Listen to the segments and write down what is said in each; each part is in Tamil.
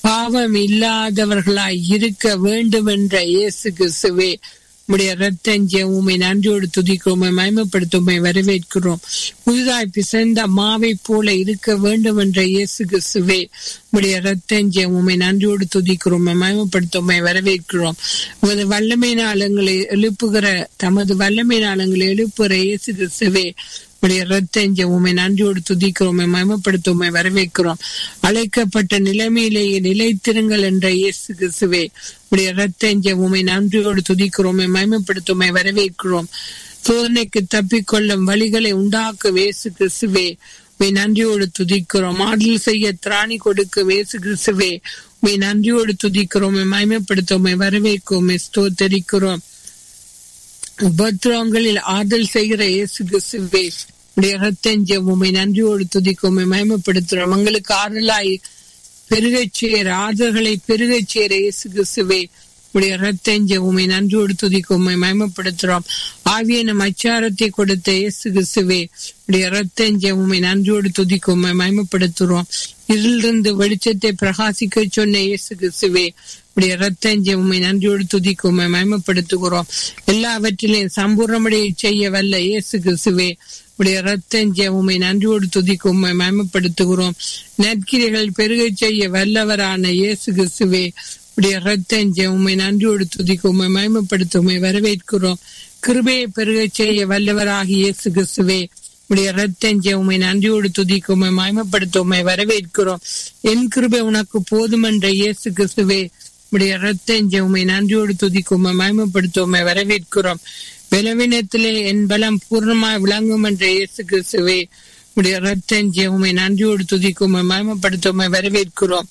பாவம் இல்லாதவர்களாய் இருக்க வேண்டும் என்ற இயேசு கிறிஸ்துவே உடைய ரத்தஞ்ச உண்மை நன்றியோடு துதிக்கிறோம் மயமப்படுத்துமை வரவேற்கிறோம் புதிதாய் பிசைந்த மாவை போல இருக்க வேண்டும் என்ற இயேசு கிறிஸ்துவே உடைய ரத்தஞ்ச உண்மை நன்றியோடு துதிக்கிறோம் மயமப்படுத்துமை வரவேற்கிறோம் உமது வல்லமை நாளங்களை எழுப்புகிற தமது வல்லமை நாளங்களை எழுப்புகிற இயேசு கிறிஸ்துவே உடைய ரத்தஞ்ச உண்மை நன்றியோடு துதிக்கிறோம் மயமப்படுத்துமை வரவேற்கிறோம் அழைக்கப்பட்ட நிலைமையிலேயே நிலைத்திருங்கள் என்ற இயேசு கிறிஸ்துவே உடைய ரத்தஞ்ச உண்மை நன்றியோடு துதிக்கிறோம் மயமப்படுத்துமை வரவேற்கிறோம் சோதனைக்கு தப்பிக்கொள்ளும் வழிகளை உண்டாக்கும் இயேசு கிறிஸ்துவே உமை நன்றியோடு துதிக்கிறோம் ஆடல் செய்ய திராணி கொடுக்கும் இயேசு கிறிஸ்துவே உமை நன்றியோடு துதிக்கிறோம் மயமப்படுத்தும் வரவேற்கும் ஸ்தோத்தரிக்கிறோம் உபத்திரவங்களில் ஆதல் செய்கிற இயேசு கிறிஸ்துவே உடைய ரத்தஞ்ச உண்மை நன்றியோடு துதிக்கும் மயமப்படுத்துறோம் உங்களுக்கு ஆறுதலாய் பெருகச் சேர ஆறுதல்களை பெருகச் சேர இயேசு கிறிஸ்துவே உடைய ரத்தஞ்ச உண்மை நன்றியோடு துதிக்கும் மயமப்படுத்துறோம் ஆவியன அச்சாரத்தை கொடுத்த இயேசு கிறிஸ்துவே உடைய ரத்தஞ்ச உண்மை நன்றியோடு துதிக்கும் மயமப்படுத்துறோம் இருளிருந்து வெளிச்சத்தை பிரகாசிக்க சொன்ன இயேசு கிறிஸ்துவே உடைய ரத்தஞ்ச உண்மை நன்றியோடு துதிக்கும் மயமப்படுத்துகிறோம் எல்லாவற்றிலையும் சம்பூர்ணமடைய செய்ய வல்ல இயேசு கிறிஸ்துவே உடைய ரத்தஞ்ச உண்மை நன்றியோடு துதிக்கும் மயமப்படுத்துகிறோம் நற்கிரைகள் பெருகச் செய்ய வல்லவரான இயேசு கிறிஸ்துவே உடைய ரத்தஞ்ச உண்மை நன்றியோடு துதிக்கும் மயமப்படுத்துமை வரவேற்கிறோம் கிருபையை பெருகச் செய்ய வல்லவராகி இயேசு கிறிஸ்துவே உடைய ரத்தஞ்ச உண்மை நன்றியோடு துதிக்கும் மயமப்படுத்துமை வரவேற்கிறோம் என் கிருபை உனக்கு போதுமென்ற இயேசு கிறிஸ்துவே உடைய ரத்தஞ்ச உண்மை நன்றியோடு துதிக்கும் மயமப்படுத்துமை வரவேற்கிறோம் பலவீனத்திலே என் பலம் பூர்ணமாய் விளங்கும் என்ற இயேசு கிறிஸ்துவே உடைய ரத்தஞ்ச உண்மை நன்றியோடு துதிக்கும் மயமப்படுத்துமை வரவேற்கிறோம்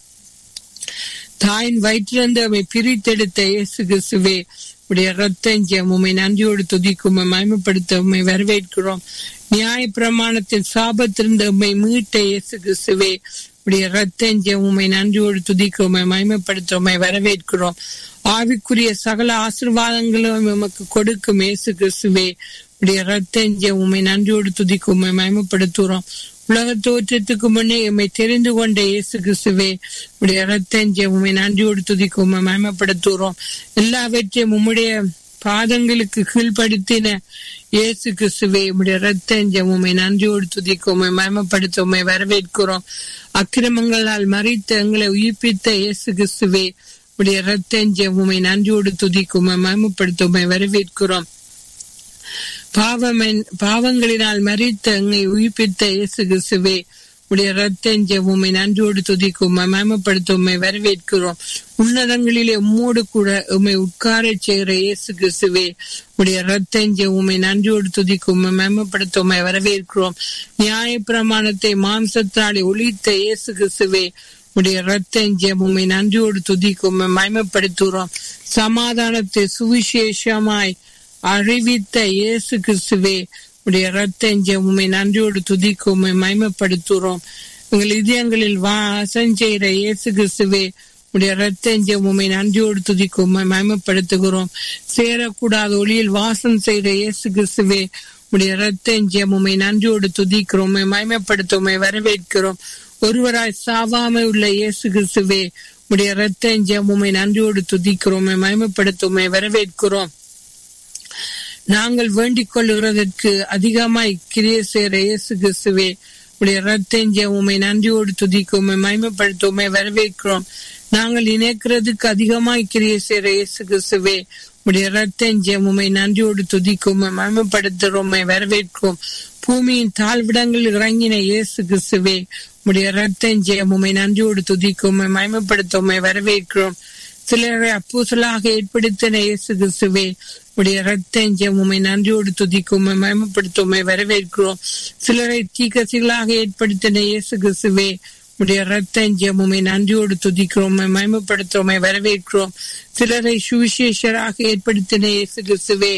தாயின் வயிற்றிலிருந்து அவை பிரித்தெடுத்த இயேசு கிறிஸ்துவே உடைய ரத்தஞ்சம் உண்மை நன்றியோடு துதிக்கும் மயமப்படுத்த உண்மை வரவேற்கிறோம் நியாய பிரமாணத்தின் சாபத்திலிருந்து உண்மை மீட்ட இயேசு கிறிஸ்துவே உடைய ரத்தஞ்சம் உண்மை நன்றியோடு துதிக்கும் மயமப்படுத்த உண்மை வரவேற்கிறோம் ஆவிக்குரிய சகல ஆசிர்வாதங்களும் உமக்கு கொடுக்கும் இயேசு கிறிஸ்துவே உடைய ரத்தஞ்சம் உண்மை நன்றியோடு துதிக்கும் மயமப்படுத்துகிறோம் உலக தோற்றத்துக்கு முன்னே எம்மை தெரிந்து கொண்ட இயேசு கிறிஸ்துவே உடைய ரத்தஞ்ச உண்மை நன்றியோடு துதிக்கும் மயமப்படுத்துகிறோம் எல்லாவற்றையும் உம்முடைய பாதங்களுக்கு கீழ்ப்படுத்தின இயேசு கிறிஸ்துவே உடைய ரத்தஞ்ச உண்மை நன்றியோடு துதிக்கும் மயமப்படுத்த உண்மை வரவேற்கிறோம் அக்கிரமங்களால் மறித்த எங்களை உயிர்ப்பித்த இயேசு கிறிஸ்துவே உடைய ரத்தஞ்ச உண்மை நன்றியோடு துதிக்கும் மயமப்படுத்த உண்மை வரவேற்கிறோம் பாவமன் பாவங்களினால் மறித்த எங்களை உயிர்ப்பித்த இயேசு கிறிஸ்துவே உடைய ரத்தஞ்ச உண்மை நன்றியோடு துதிக்கும் மயமப்படுத்த உண்மை வரவேற்கிறோம் உன்னதங்களிலே உம்மோடு கூட உண்மை உட்கார செய்கிற இயேசு கிறிஸ்துவே உடைய ரத்தஞ்ச உண்மை நன்றியோடு துதிக்கும் மயமப்படுத்த உண்மை வரவேற்கிறோம் நியாய பிரமாணத்தை மாம்சத்தாலே ஒழித்த இயேசு கிறிஸ்துவே உடைய ரத்தஞ்ச உண்மை நன்றியோடு துதிக்கும் மயமப்படுத்துகிறோம் சமாதானத்தை சுவிசேஷமாய் அறிவித்த இயேசு கிறிஸ்துவே உடைய ரத்தஞ்ச உண்மை நன்றியோடு துதிக்கும் உம்மை மயமப்படுத்துகிறோம் எங்கள் இதயங்களில் வாசம் செய்கிற இயேசு கிறிஸ்துவே உடைய ரத்தஞ்ச உண்மை நன்றியோடு துதிக்கும் உம்மை மயமப்படுத்துகிறோம் சேரக்கூடாத ஒளியில் வாசம் செய்கிற இயேசு கிறிஸ்துவே உடைய ரத்தஞ்ச உண்மை நன்றியோடு துதிக்கிறோம் உம்மை மயமப்படுத்த உம்மை வரவேற்கிறோம் ஒருவராய் சாவாமை உள்ள இயேசு கிறிஸ்துவே உடைய ரத்தஞ்ச உண்மை நன்றியோடு துதிக்கிறோம் உம்மை மயமப்படுத்த உம்மை வரவேற்கிறோம் நாங்கள் வேண்டிக் கொள்ளுகிறதற்கு அதிகமாய் கிரிய சேர இயேசு கிறிஸ்துவே உடைய ரத்தஞ்ச உண்மை நன்றியோடு துதிக்கும் உம்மை மயமப்படுத்த உண்மை வரவேற்கிறோம் நாங்கள் இணைக்கிறதுக்கு அதிகமாய் கிரிய சேர இயேசு கிறிஸ்துவே உடைய ரத்தஞ்ச உண்மை நன்றியோடு துதிக்கும் உம்மை மயமப்படுத்துகிறோம் உம்மை வரவேற்கிறோம் பூமியின் தாழ்விடங்களில் இறங்கின இயேசு கிறிஸ்துவே உடைய ரத்தஞ்ச உண்மை நன்றியோடு துதிக்கும் உம்மை மயமப்படுத்த உம்மை வரவேற்கிறோம் சிலரை அப்பூசலாக ஏற்படுத்தின இயேசு கிறிஸ்துவே உடைய ரத்தஞ்சம் உண்மை நன்றியோடு துதிக்கும் மயமப்படுத்த உண்மை வரவேற்கிறோம் சிலரை தீக்கசிகளாக ஏற்படுத்தின இயேசு கிறிஸ்துவே உடைய ரத்தஞ்சம் உண்மை நன்றியோடு துதிக்கிறோம் மயமப்படுத்த உண்மை வரவேற்கிறோம் சிலரை சுவிசேஷராக ஏற்படுத்தின இயேசு கிறிஸ்துவே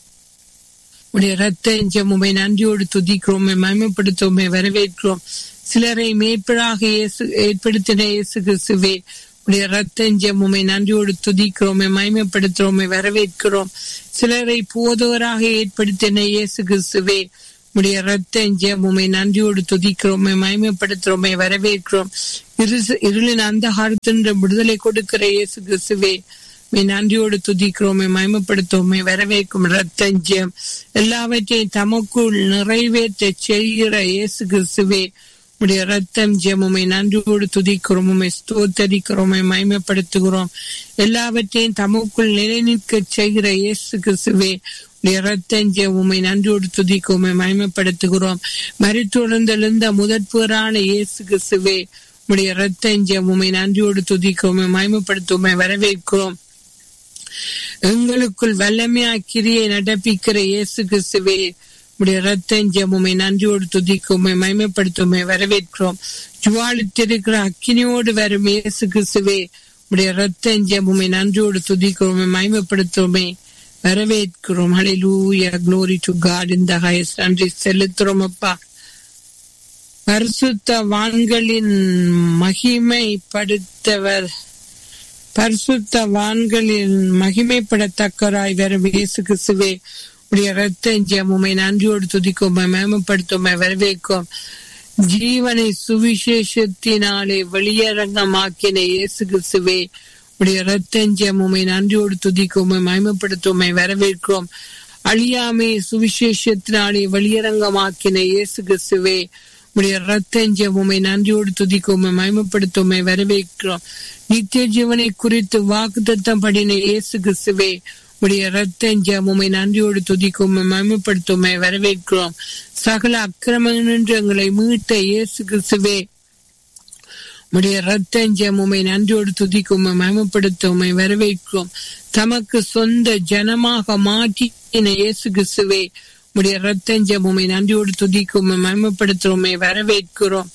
உடைய ரத்தஞ்சம் உண்மை நன்றியோடு துதிக்கிறோம் மயமப்படுத்த உண்மை வரவேற்கிறோம் சிலரை மேய்ப்பராக இயேசு ஏற்படுத்தின இயேசு கிறிஸ்துவே உடைய ரத்தஞ்சம் உண்மை நன்றியோடு துதிக்கிறோம் மயமப்படுத்துறோம் வரவேற்கிறோம் சிலரை போதவராக ஏற்படுத்தின இயேசு கிறிஸ்துவே உடைய ரத்த ஜெபமுமை நன்றியோடு துதிக்கிறோமே மயமைப்படுத்துறோமே வரவேற்கிறோம் இரு இருளின் அந்த காலத்தின்ற விடுதலை கொடுக்கிற இயேசு கிறிஸ்துவே மே நன்றியோடு துதிக்கிறோமே மயமப்படுத்துவோமே வரவேற்கும் ரத்தஞ்சம் எல்லாவற்றையும் தமக்குள் நிறைவேற்ற செய்கிற இயேசு கிறிஸ்துவே உடைய ரத்தம் ஜெமுமை நன்றியோடு துதிக்கிறோம் உமை ஸ்தோத்தரிக்கிறோமே மயமப்படுத்துகிறோம் எல்லாவற்றையும் தமக்குள் நிலைநிற்க செய்கிற இயேசு கிறிஸ்துவே உடைய ரத்தம் ஜெமுமை நன்றியோடு துதிக்கிறோமே மயமப்படுத்துகிறோம் மறித்துணர்ந்தெழுந்த முதற்பேரான இயேசு கிறிஸ்துவே உடைய ரத்தம் ஜெமுமை நன்றியோடு துதிக்கிறோமே மயமப்படுத்துவோமே வரவேற்கிறோம் எங்களுக்குள் வல்லமையா கிரியை நடப்பிக்கிற இயேசு கிறிஸ்துவே உடைய ரத்தம் ஜெமுமை நன்றியோடு துதிக்குமே மயமைப்படுத்துமே வரவேற்கிறோம் ஜுவாலித்திருக்கிற அக்கினியோடு வரும் இயேசு கிறிஸ்துவே உடைய ரத்தம் ஜெமுமை நன்றியோடு துதிக்கிறோமே மயமைப்படுத்துவோமே வரவேற்கிறோம் ஹalleluya glory to god in the highest நன்றி செலுத்துறோம் அப்பா பரிசுத்த வான்களின் மகிமைப்படுத்தவர் பரிசுத்த வான்களில் மகிமைப்படத்தக்கராய் வரும் இயேசு கிறிஸ்துவே உடைய ரத்த ஜெமுமை நன்றியோடு துதிக்கும் மேம்படுத்தும் வரவேற்கும் ஜீவனை சுவிசேஷத்தினாலே வெளியரங்கமாக்கின இயேசு கிறிஸ்துவே உடைய ரத்தஞ்சமுமை நன்றியோடு துதிக்கும் மயமப்படுத்தும் வரவேற்கிறோம் அழியாமை சுவிசேஷத்தினாலே வெளியரங்கமாக்கின இயேசு கிறிஸ்துவே உடைய ரத்தஞ்சமுமை நன்றியோடு துதிக்கும் மயமப்படுத்தும் வரவேற்கிறோம் நித்திய ஜீவனை குறித்து வாக்குத்தத்தம் படின இயேசு கிறிஸ்துவே உடைய ரத்தஞ்சமுமை நன்றியோடு துதிக்கும் மயமப்படுத்தும் வரவேற்கிறோம் சகல அக்கிரமங்கள் எங்களை மீட்ட இயேசு கிறிஸ்துவே உடைய ரத்தஞ்சமுமை நன்றியோடு துதிக்கும் மயமப்படுத்தும் வரவேற்கிறோம் தமக்கு சொந்த ஜனமாக மாற்றின இயேசு கிறிஸ்துவே உடைய ரத்தஞ்சமுமை நன்றியோடு துதிக்கும் மயமப்படுத்துறோமே வரவேற்கிறோம்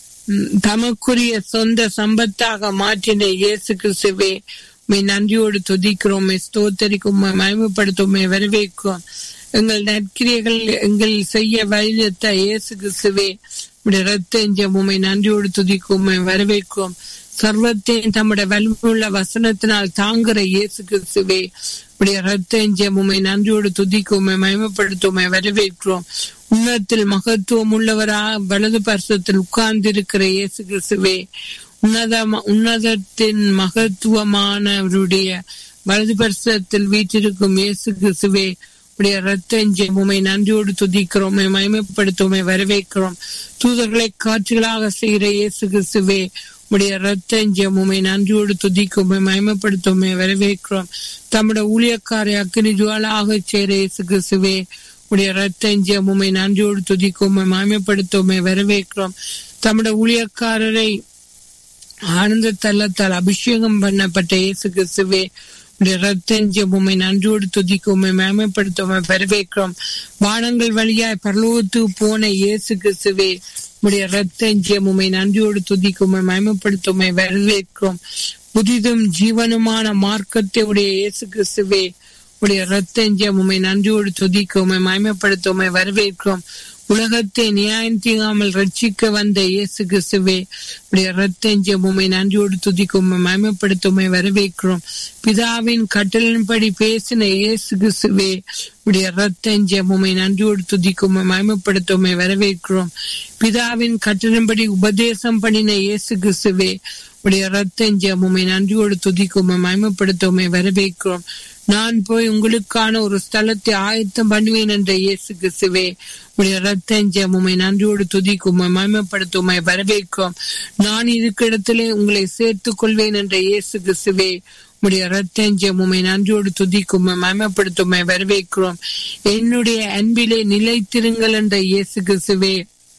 தமக்குரிய சொந்த சம்பத்தாக மாற்றின இயேசு கிறிஸ்துவே மே நன்றியோடு துதிக்கிறோம் ஸ்தோத்தரிக்கும் மயமப்படுத்தும் வரவேற்கிறோம் எங்கள் நற்கிரியர்கள் எங்கள் செய்ய வழித்த இயேசு கிறிஸ்துவே உடைய ரத்தஞ்சமுமை நன்றியோடு துதிக்கும் வரவேற்கும் சர்வத்தையும் தம்முடைய வலிமையுள்ள வசனத்தினால் தாங்குற இயேசு கிறிஸ்துவே உடைய ரத்தஞ்சமுமை நன்றியோடு துதிக்கும் மயமப்படுத்தும் வரவேற்கிறோம் உன்னத்தில் மகத்துவம் உள்ளவரா வலது பரிசத்தில் உட்கார்ந்திருக்கிற இயேசு கிறிஸ்துவே உன்னத உன்னதத்தின் மகத்துவமானவருடைய வலது பரிசத்தில் வீற்றிருக்கும் இயேசு கிறிஸ்துவே உடைய ரத்தஞ்சமுமை நன்றியோடு துதிக்கிறோம் மயமைப்படுத்துவோமே வரவேற்கிறோம் தூதர்களை காட்சிகளாக செய்கிற இயேசு கிறிஸ்துவே உடைய ரத்தஞ்சமுமை நன்றியோடு துதிக்கும் மயமப்படுத்துவோமே வரவேற்கிறோம் தம்முடைய ஊழியக்காரை அக்னி ஜுவாலாக செய்கிற இயேசு கிறிஸ்துவே உடைய ரத்தஞ்சமுமை நன்றியோடு துதிக்கும் மயமப்படுத்துவோமே வரவேற்கிறோம் தம்முடைய ஊழியக்காரரை ஆனந்த தள்ளத்தால் அபிஷேகம் பண்ணப்பட்ட இயேசு கிறிஸ்துவே உடைய ரத்தஞ்சமுமை நன்றியோடு துதிக்குமை மேம்படுத்துமை வரவேற்கிறோம் வானங்கள் வழியாய் பரலோகத்துக்கு போன இயேசு கிறிஸ்துவே உடைய ரத்தஞ்சமுமை நன்றியோடு துதிக்குமை மயமப்படுத்துமை வரவேற்கிறோம் புதிதும் ஜீவனுமான மார்க்கத்தை உடைய இயேசு கிறிஸ்துவே உடைய ரத்தஞ்சமுமை நன்றியோடு துதிக்குமை மயமப்படுத்துமை வரவேற்கிறோம் உலகத்தை நியாயம் தீங்காமல் ரட்சிக்க வந்த இயேசு கிறிஸ்துவே உடைய ரத்தஞ்சமுமை நன்றியோடு துதிக்கும் மயமப்படுத்துமை வரவேற்கிறோம் பிதாவின் கட்டளின்படி பேசின இயேசு கிறிஸ்துவே உடைய ரத்தஞ்சமுமை நன்றியோடு துதிக்கும் மயமப்படுத்துமை வரவேற்கிறோம் பிதாவின் கட்டளின்படி உபதேசம் பண்ணின இயேசு கிறிஸ்துவே உடைய ரத்தஞ்சமுமை நன்றியோடு துதிக்கும் மயமப்படுத்துமை வரவேற்கிறோம் நான் போய் உங்களுக்கான ஒரு ஸ்தலத்தை ஆயத்தம் பண்ணுவேன் என்ற இயேசு கிறிஸ்துவே உடைய ரத்தஞ்சமுமை நன்றியோடு துதிக்கும் மயமப்படுத்துமை வரவேற்கும் நான் இருக்கிற இடத்திலே உங்களை சேர்த்துக் கொள்வேன் என்ற இயேசு கிறிஸ்துவே உடைய ரத்தஞ்சமுமை நன்றியோடு துதிக்கும் மயமப்படுத்துமை வரவேற்கிறோம் என்னுடைய அன்பிலே நிலைத்திருங்கள் என்ற இயேசு கிறிஸ்துவே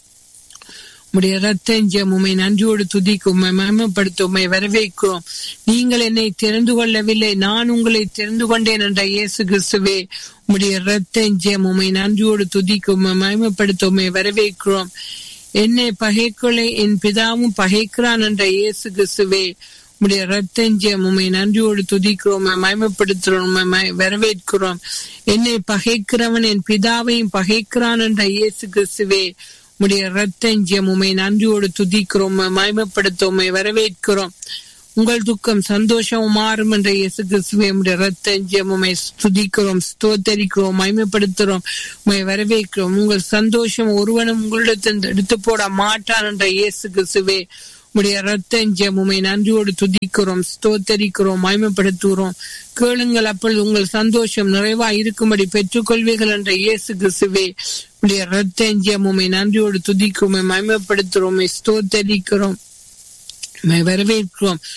உடைய ரத்தஞ்சம் உமை நன்றியோடு துதிக்கும் மயமப்படுத்துமை வரவேற்கிறோம் நீங்கள் என்னை தெரிந்து கொள்ளவில்லை நான் உங்களை தெரிந்து கொண்டேன் என்ற இயேசு கிறிஸ்துவே உடைய ரத்தஞ்சம் உமை நன்றியோடு துதிக்கும் மயமப்படுத்துமை வரவேற்கிறோம் என்னை பகைக்கொலை என் பிதாவும் பகைக்கிறான் என்ற இயேசு கிறிஸ்துவே உடைய ரத்தஞ்சம் உமை நன்றியோடு துதிக்கிறோம் மயமப்படுத்துறோம் வரவேற்கிறோம் என்னை பகைக்கிறவன் என் பிதாவையும் பகைக்கிறான் என்ற இயேசு கிறிஸ்துவே உடைய ரத்தஞ்சம் உமை நன்றியோடு துதிக்கிறோம் மயமப்படுத்தோமை வரவேற்கிறோம் உங்கள் துக்கம் சந்தோஷம் மாறும் என்ற இயேசு கிறிஸ்துவே உடைய ரத்த ஜெயமுமை துதிக்கிறோம் ஸ்தோத்தரிக்கிறோம் மகிமைப்படுத்துகிறோம் உண்மை வரவேற்கிறோம் உங்கள் சந்தோஷம் ஒருவனும் உங்களிடத்தில் எடுத்து போட மாட்டான் என்ற இயேசு கிறிஸ்துவே உடைய ரத்தஞ்சம் உமை நன்றியோடு துதிக்கிறோம் ஸ்தோத்தரிக்கிறோம் மகிமைப்படுத்துகிறோம் கேளுங்கள் அப்பொழுது உங்கள் சந்தோஷம் நிறைவா இருக்கும்படி பெற்றுக்கொள்வீர்கள் என்ற இயேசு கிறிஸ்துவே உடைய ரத்தஞ்சம் உமை நன்றியோடு துதிக்கிறோம் மகிமைப்படுத்துகிறோம் ஸ்தோத்தரிக்கிறோம் வரவேற்கிறோம்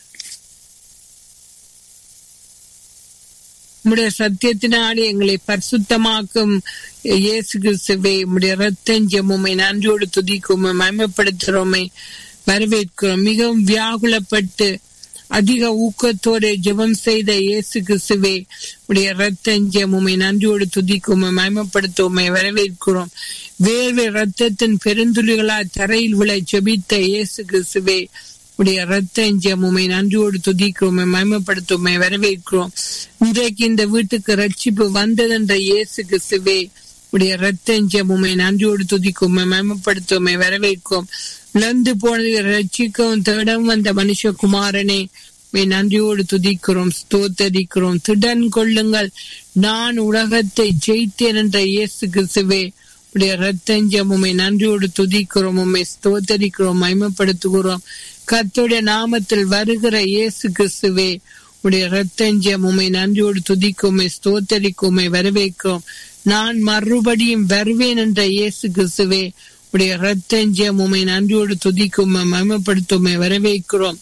உம்முடைய சத்தியத்தினாலே எங்களை பரிசுத்தமாக்கும் இயேசு கிறிஸ்துவே உம்முடைய ரத்தஞ்சம் உமை நன்றியோடு துதிக்கும் மயமப்படுத்துறோமை வரவேற்கிறோம் மிகவும் வியாகுலப்பட்டு அதிக ஊக்கத்தோடு ஜெபம் செய்த இயேசு கிறிஸ்துவே உடைய ரத்தஞ்சம் உமை நன்றியோடு துதிக்கும் மயமப்படுத்துவோமை வரவேற்கிறோம் வேர்வை ரத்தத்தின் பெருந்துளிகளால் தரையில் விழ ஜெபித்த இயேசு கிறிஸ்துவே உடைய ரத்தஞ்சம் உமை நன்றியோடு துதிக்கிறோம் மயமப்படுத்துவோமை வரவேற்கிறோம் இன்றைக்கு இந்த வீட்டுக்கு ரட்சிப்பு வந்ததென்ற இயேசு கிறிஸ்துவே உடைய ரத்தஞ்சம் உமை நன்றியோடு துதிக்கும் மயமப்படுத்துவோமை வரவேற்கும் இழந்து போனதை ரட்சிக்கவும் தேடவும் வந்த மனுஷகுமாரனே நன்றியோடு துதிக்கிறோம் ஸ்தோத்தரிக்கிறோம் திடன் கொள்ளுங்கள் நான் உலகத்தை ஜெயித்தேன் என்ற இயேசு கிறிஸ்துவே உடைய ரத்தஞ்சம் உண்மை நன்றியோடு துதிக்கிறோம் உண்மை ஸ்தோத்தரிக்கிறோம் மயமப்படுத்துகிறோம் கத்துடைய நாமத்தில் வருகிற இயேசு கிறிஸ்துவே உடைய ரத்தஞ்சம் உண்மை நன்றியோடு துதிக்கும் ஸ்தோத்தரிக்கும் வரவேற்கிறோம் நான் மறுபடியும் வருவேன் என்ற இயேசு கிறிஸ்துவே உடைய ரத்தஞ்சம் உண்மை நன்றியோடு துதிக்கும் மயமப்படுத்தும் வரவேற்கிறோம்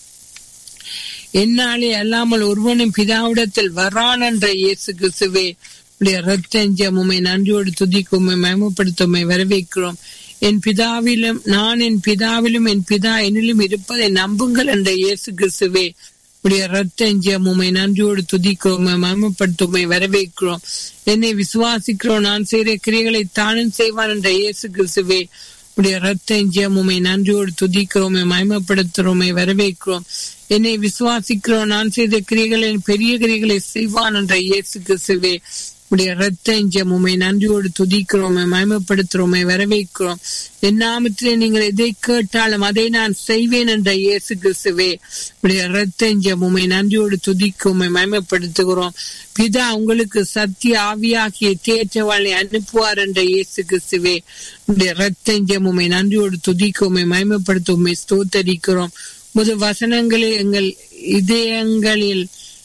என்னாலே அல்லாமல் ஒருவனும் பிதாவிடத்தில் வரான் என்ற இயேசு கிறிஸ்துவே உடைய ரத்தஞ்சம் உண்மை நன்றியோடு துதிக்கும் மயமப்படுத்தும் வரவேற்கிறோம் என் பிதாவிலும் நான் என் பிதாவிலும் என் பிதா என்னிலும் இருப்பதை நம்புங்கள் என்ற இயேசு கிறிஸ்துவே உடைய ரத்தஞ்சம் உண்மை நன்றியோடு துதிக்கிறோம் மயமப்படுத்துமை வரவேற்கிறோம் என்னை விசுவாசிக்கிறோம் நான் செய்கிற கிரிகளை தானும் செய்வான் என்ற இயேசு கிறிஸ்துவே உடைய ரத்தஞ்சம் உண்மை நன்றியோடு துதிக்கிறோம் மயமப்படுத்துறோமை வரவேற்கிறோம் என்னை விசுவாசிக்கிறோம் நான் செய்த கிரிகளின் பெரிய கிரிகளை செய்வான் என்ற இயேசு கிறிஸ்துவே உடைய ரத்தஞ்சம் உண்மை நன்றியோடு துதிக்கிறோமே மயமப்படுத்துறோமே வரவேற்கிறோம் என் நாமத்திலே நீங்கள் எதை கேட்டாலும் அதை நான் செய்வேன் என்ற இயேசு கிறிஸ்துவே உடைய ரத்தஞ்சம் உண்மை நன்றியோடு துதிக்கும் மயமப்படுத்துகிறோம் பிதா உங்களுக்கு சத்திய ஆவியாகிய தேற்றவாளை அனுப்புவார் என்ற இயேசு கிறிஸ்துவே உடைய ரத்தஞ்சம் உண்மை நன்றியோடு துதிக்கும் மயமப்படுத்தும் ஸ்தோத்தரிக்கிறோம் முது வசனங்களே எங்கள் இதயங்களில்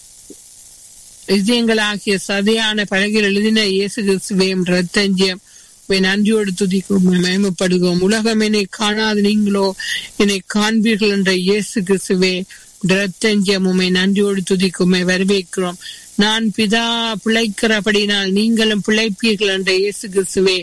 இதயங்களாகிய சதையான பலகையில் எழுதின இயேசு கிறிஸ்துவையும் ரத்தஞ்சியம் நன்றியோடு துதிக்கும் மயமப்படுகிறோம் உலகம் என்னை காணாது நீங்களோ என்னை காண்பீர்கள் என்ற இயேசு கிறிஸ்துவே ரத்தஞ்சியம் உண்மை நன்றியோடு துதிக்குமை வரவேற்கிறோம் நான் பிதா பிழைக்கிறபடினால் நீங்களும் பிழைப்பீர்கள் என்ற இயேசு கிறிஸ்துவே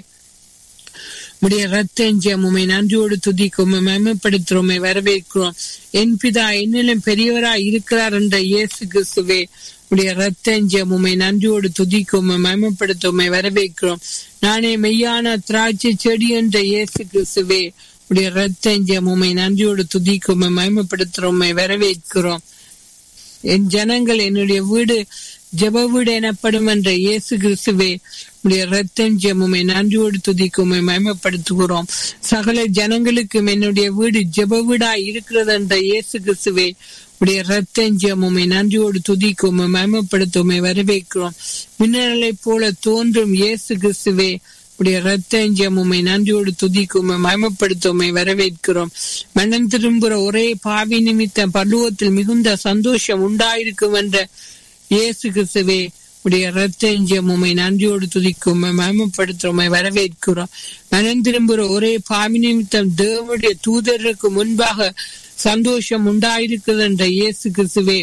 உடைய ரத்தஞ்சம் உண்மை நன்றியோடு துதிக்கும் மயமப்படுத்துறோமை வரவேற்கிறோம் என் பிதா என்னிலும் பெரியவராய் இருக்கிறார் என்ற இயேசு கிறிஸ்துவே உடைய ரத்தஞ்சம் உண்மை நன்றியோடு துதிக்கும் மயமப்படுத்துமை வரவேற்கிறோம் நானே மெய்யான திராட்சை செடி என்ற இயேசு கிறிஸ்துவே உடைய ரத்தஞ்சம் உண்மை நன்றியோடு துதிக்கும் மயமப்படுத்துறோமை வரவேற்கிறோம் என் ஜனங்கள் என்னுடைய வீடு ஜப வீடு எனப்படும் என்ற இயேசு கிறிஸ்துவே உடைய ரத்தஞ்சம் உண்மை நன்றியோடு துதிக்கும் மயமப்படுத்துகிறோம் சகல ஜனங்களுக்கும் என்னுடைய வீடு ஜப வீடா இருக்கிறது என்ற இயேசு கிறிஸ்துவே உடைய ரத்தஞ்சம் உண்மை நன்றியோடு துதிக்கும் மயமப்படுத்தும் வரவேற்கிறோம் மின்னலை போல தோன்றும் இயேசு கிறிஸ்துவே உடைய ரத்தஞ்சம் உண்மை நன்றியோடு துதிக்கும் மயமப்படுத்தும் வரவேற்கிறோம் மனம் திரும்புகிற ஒரே பாவி நிமித்தம் பருவத்தில் மிகுந்த சந்தோஷம் உண்டாயிருக்கும் என்ற இயேசு கிறிஸ்துவே உடைய ரத்தஞ்சம் உண்மை நன்றியோடு துதிக்கும் மயமப்படுத்துறோமை வரவேற்கிறோம் மனம் திரும்புகிற ஒரே பாவி நிமித்தம் தேவனுடைய தூதருக்கு முன்பாக சந்தோஷம் உண்டாயிருக்கிறது என்ற இயேசு கிறிஸ்துவே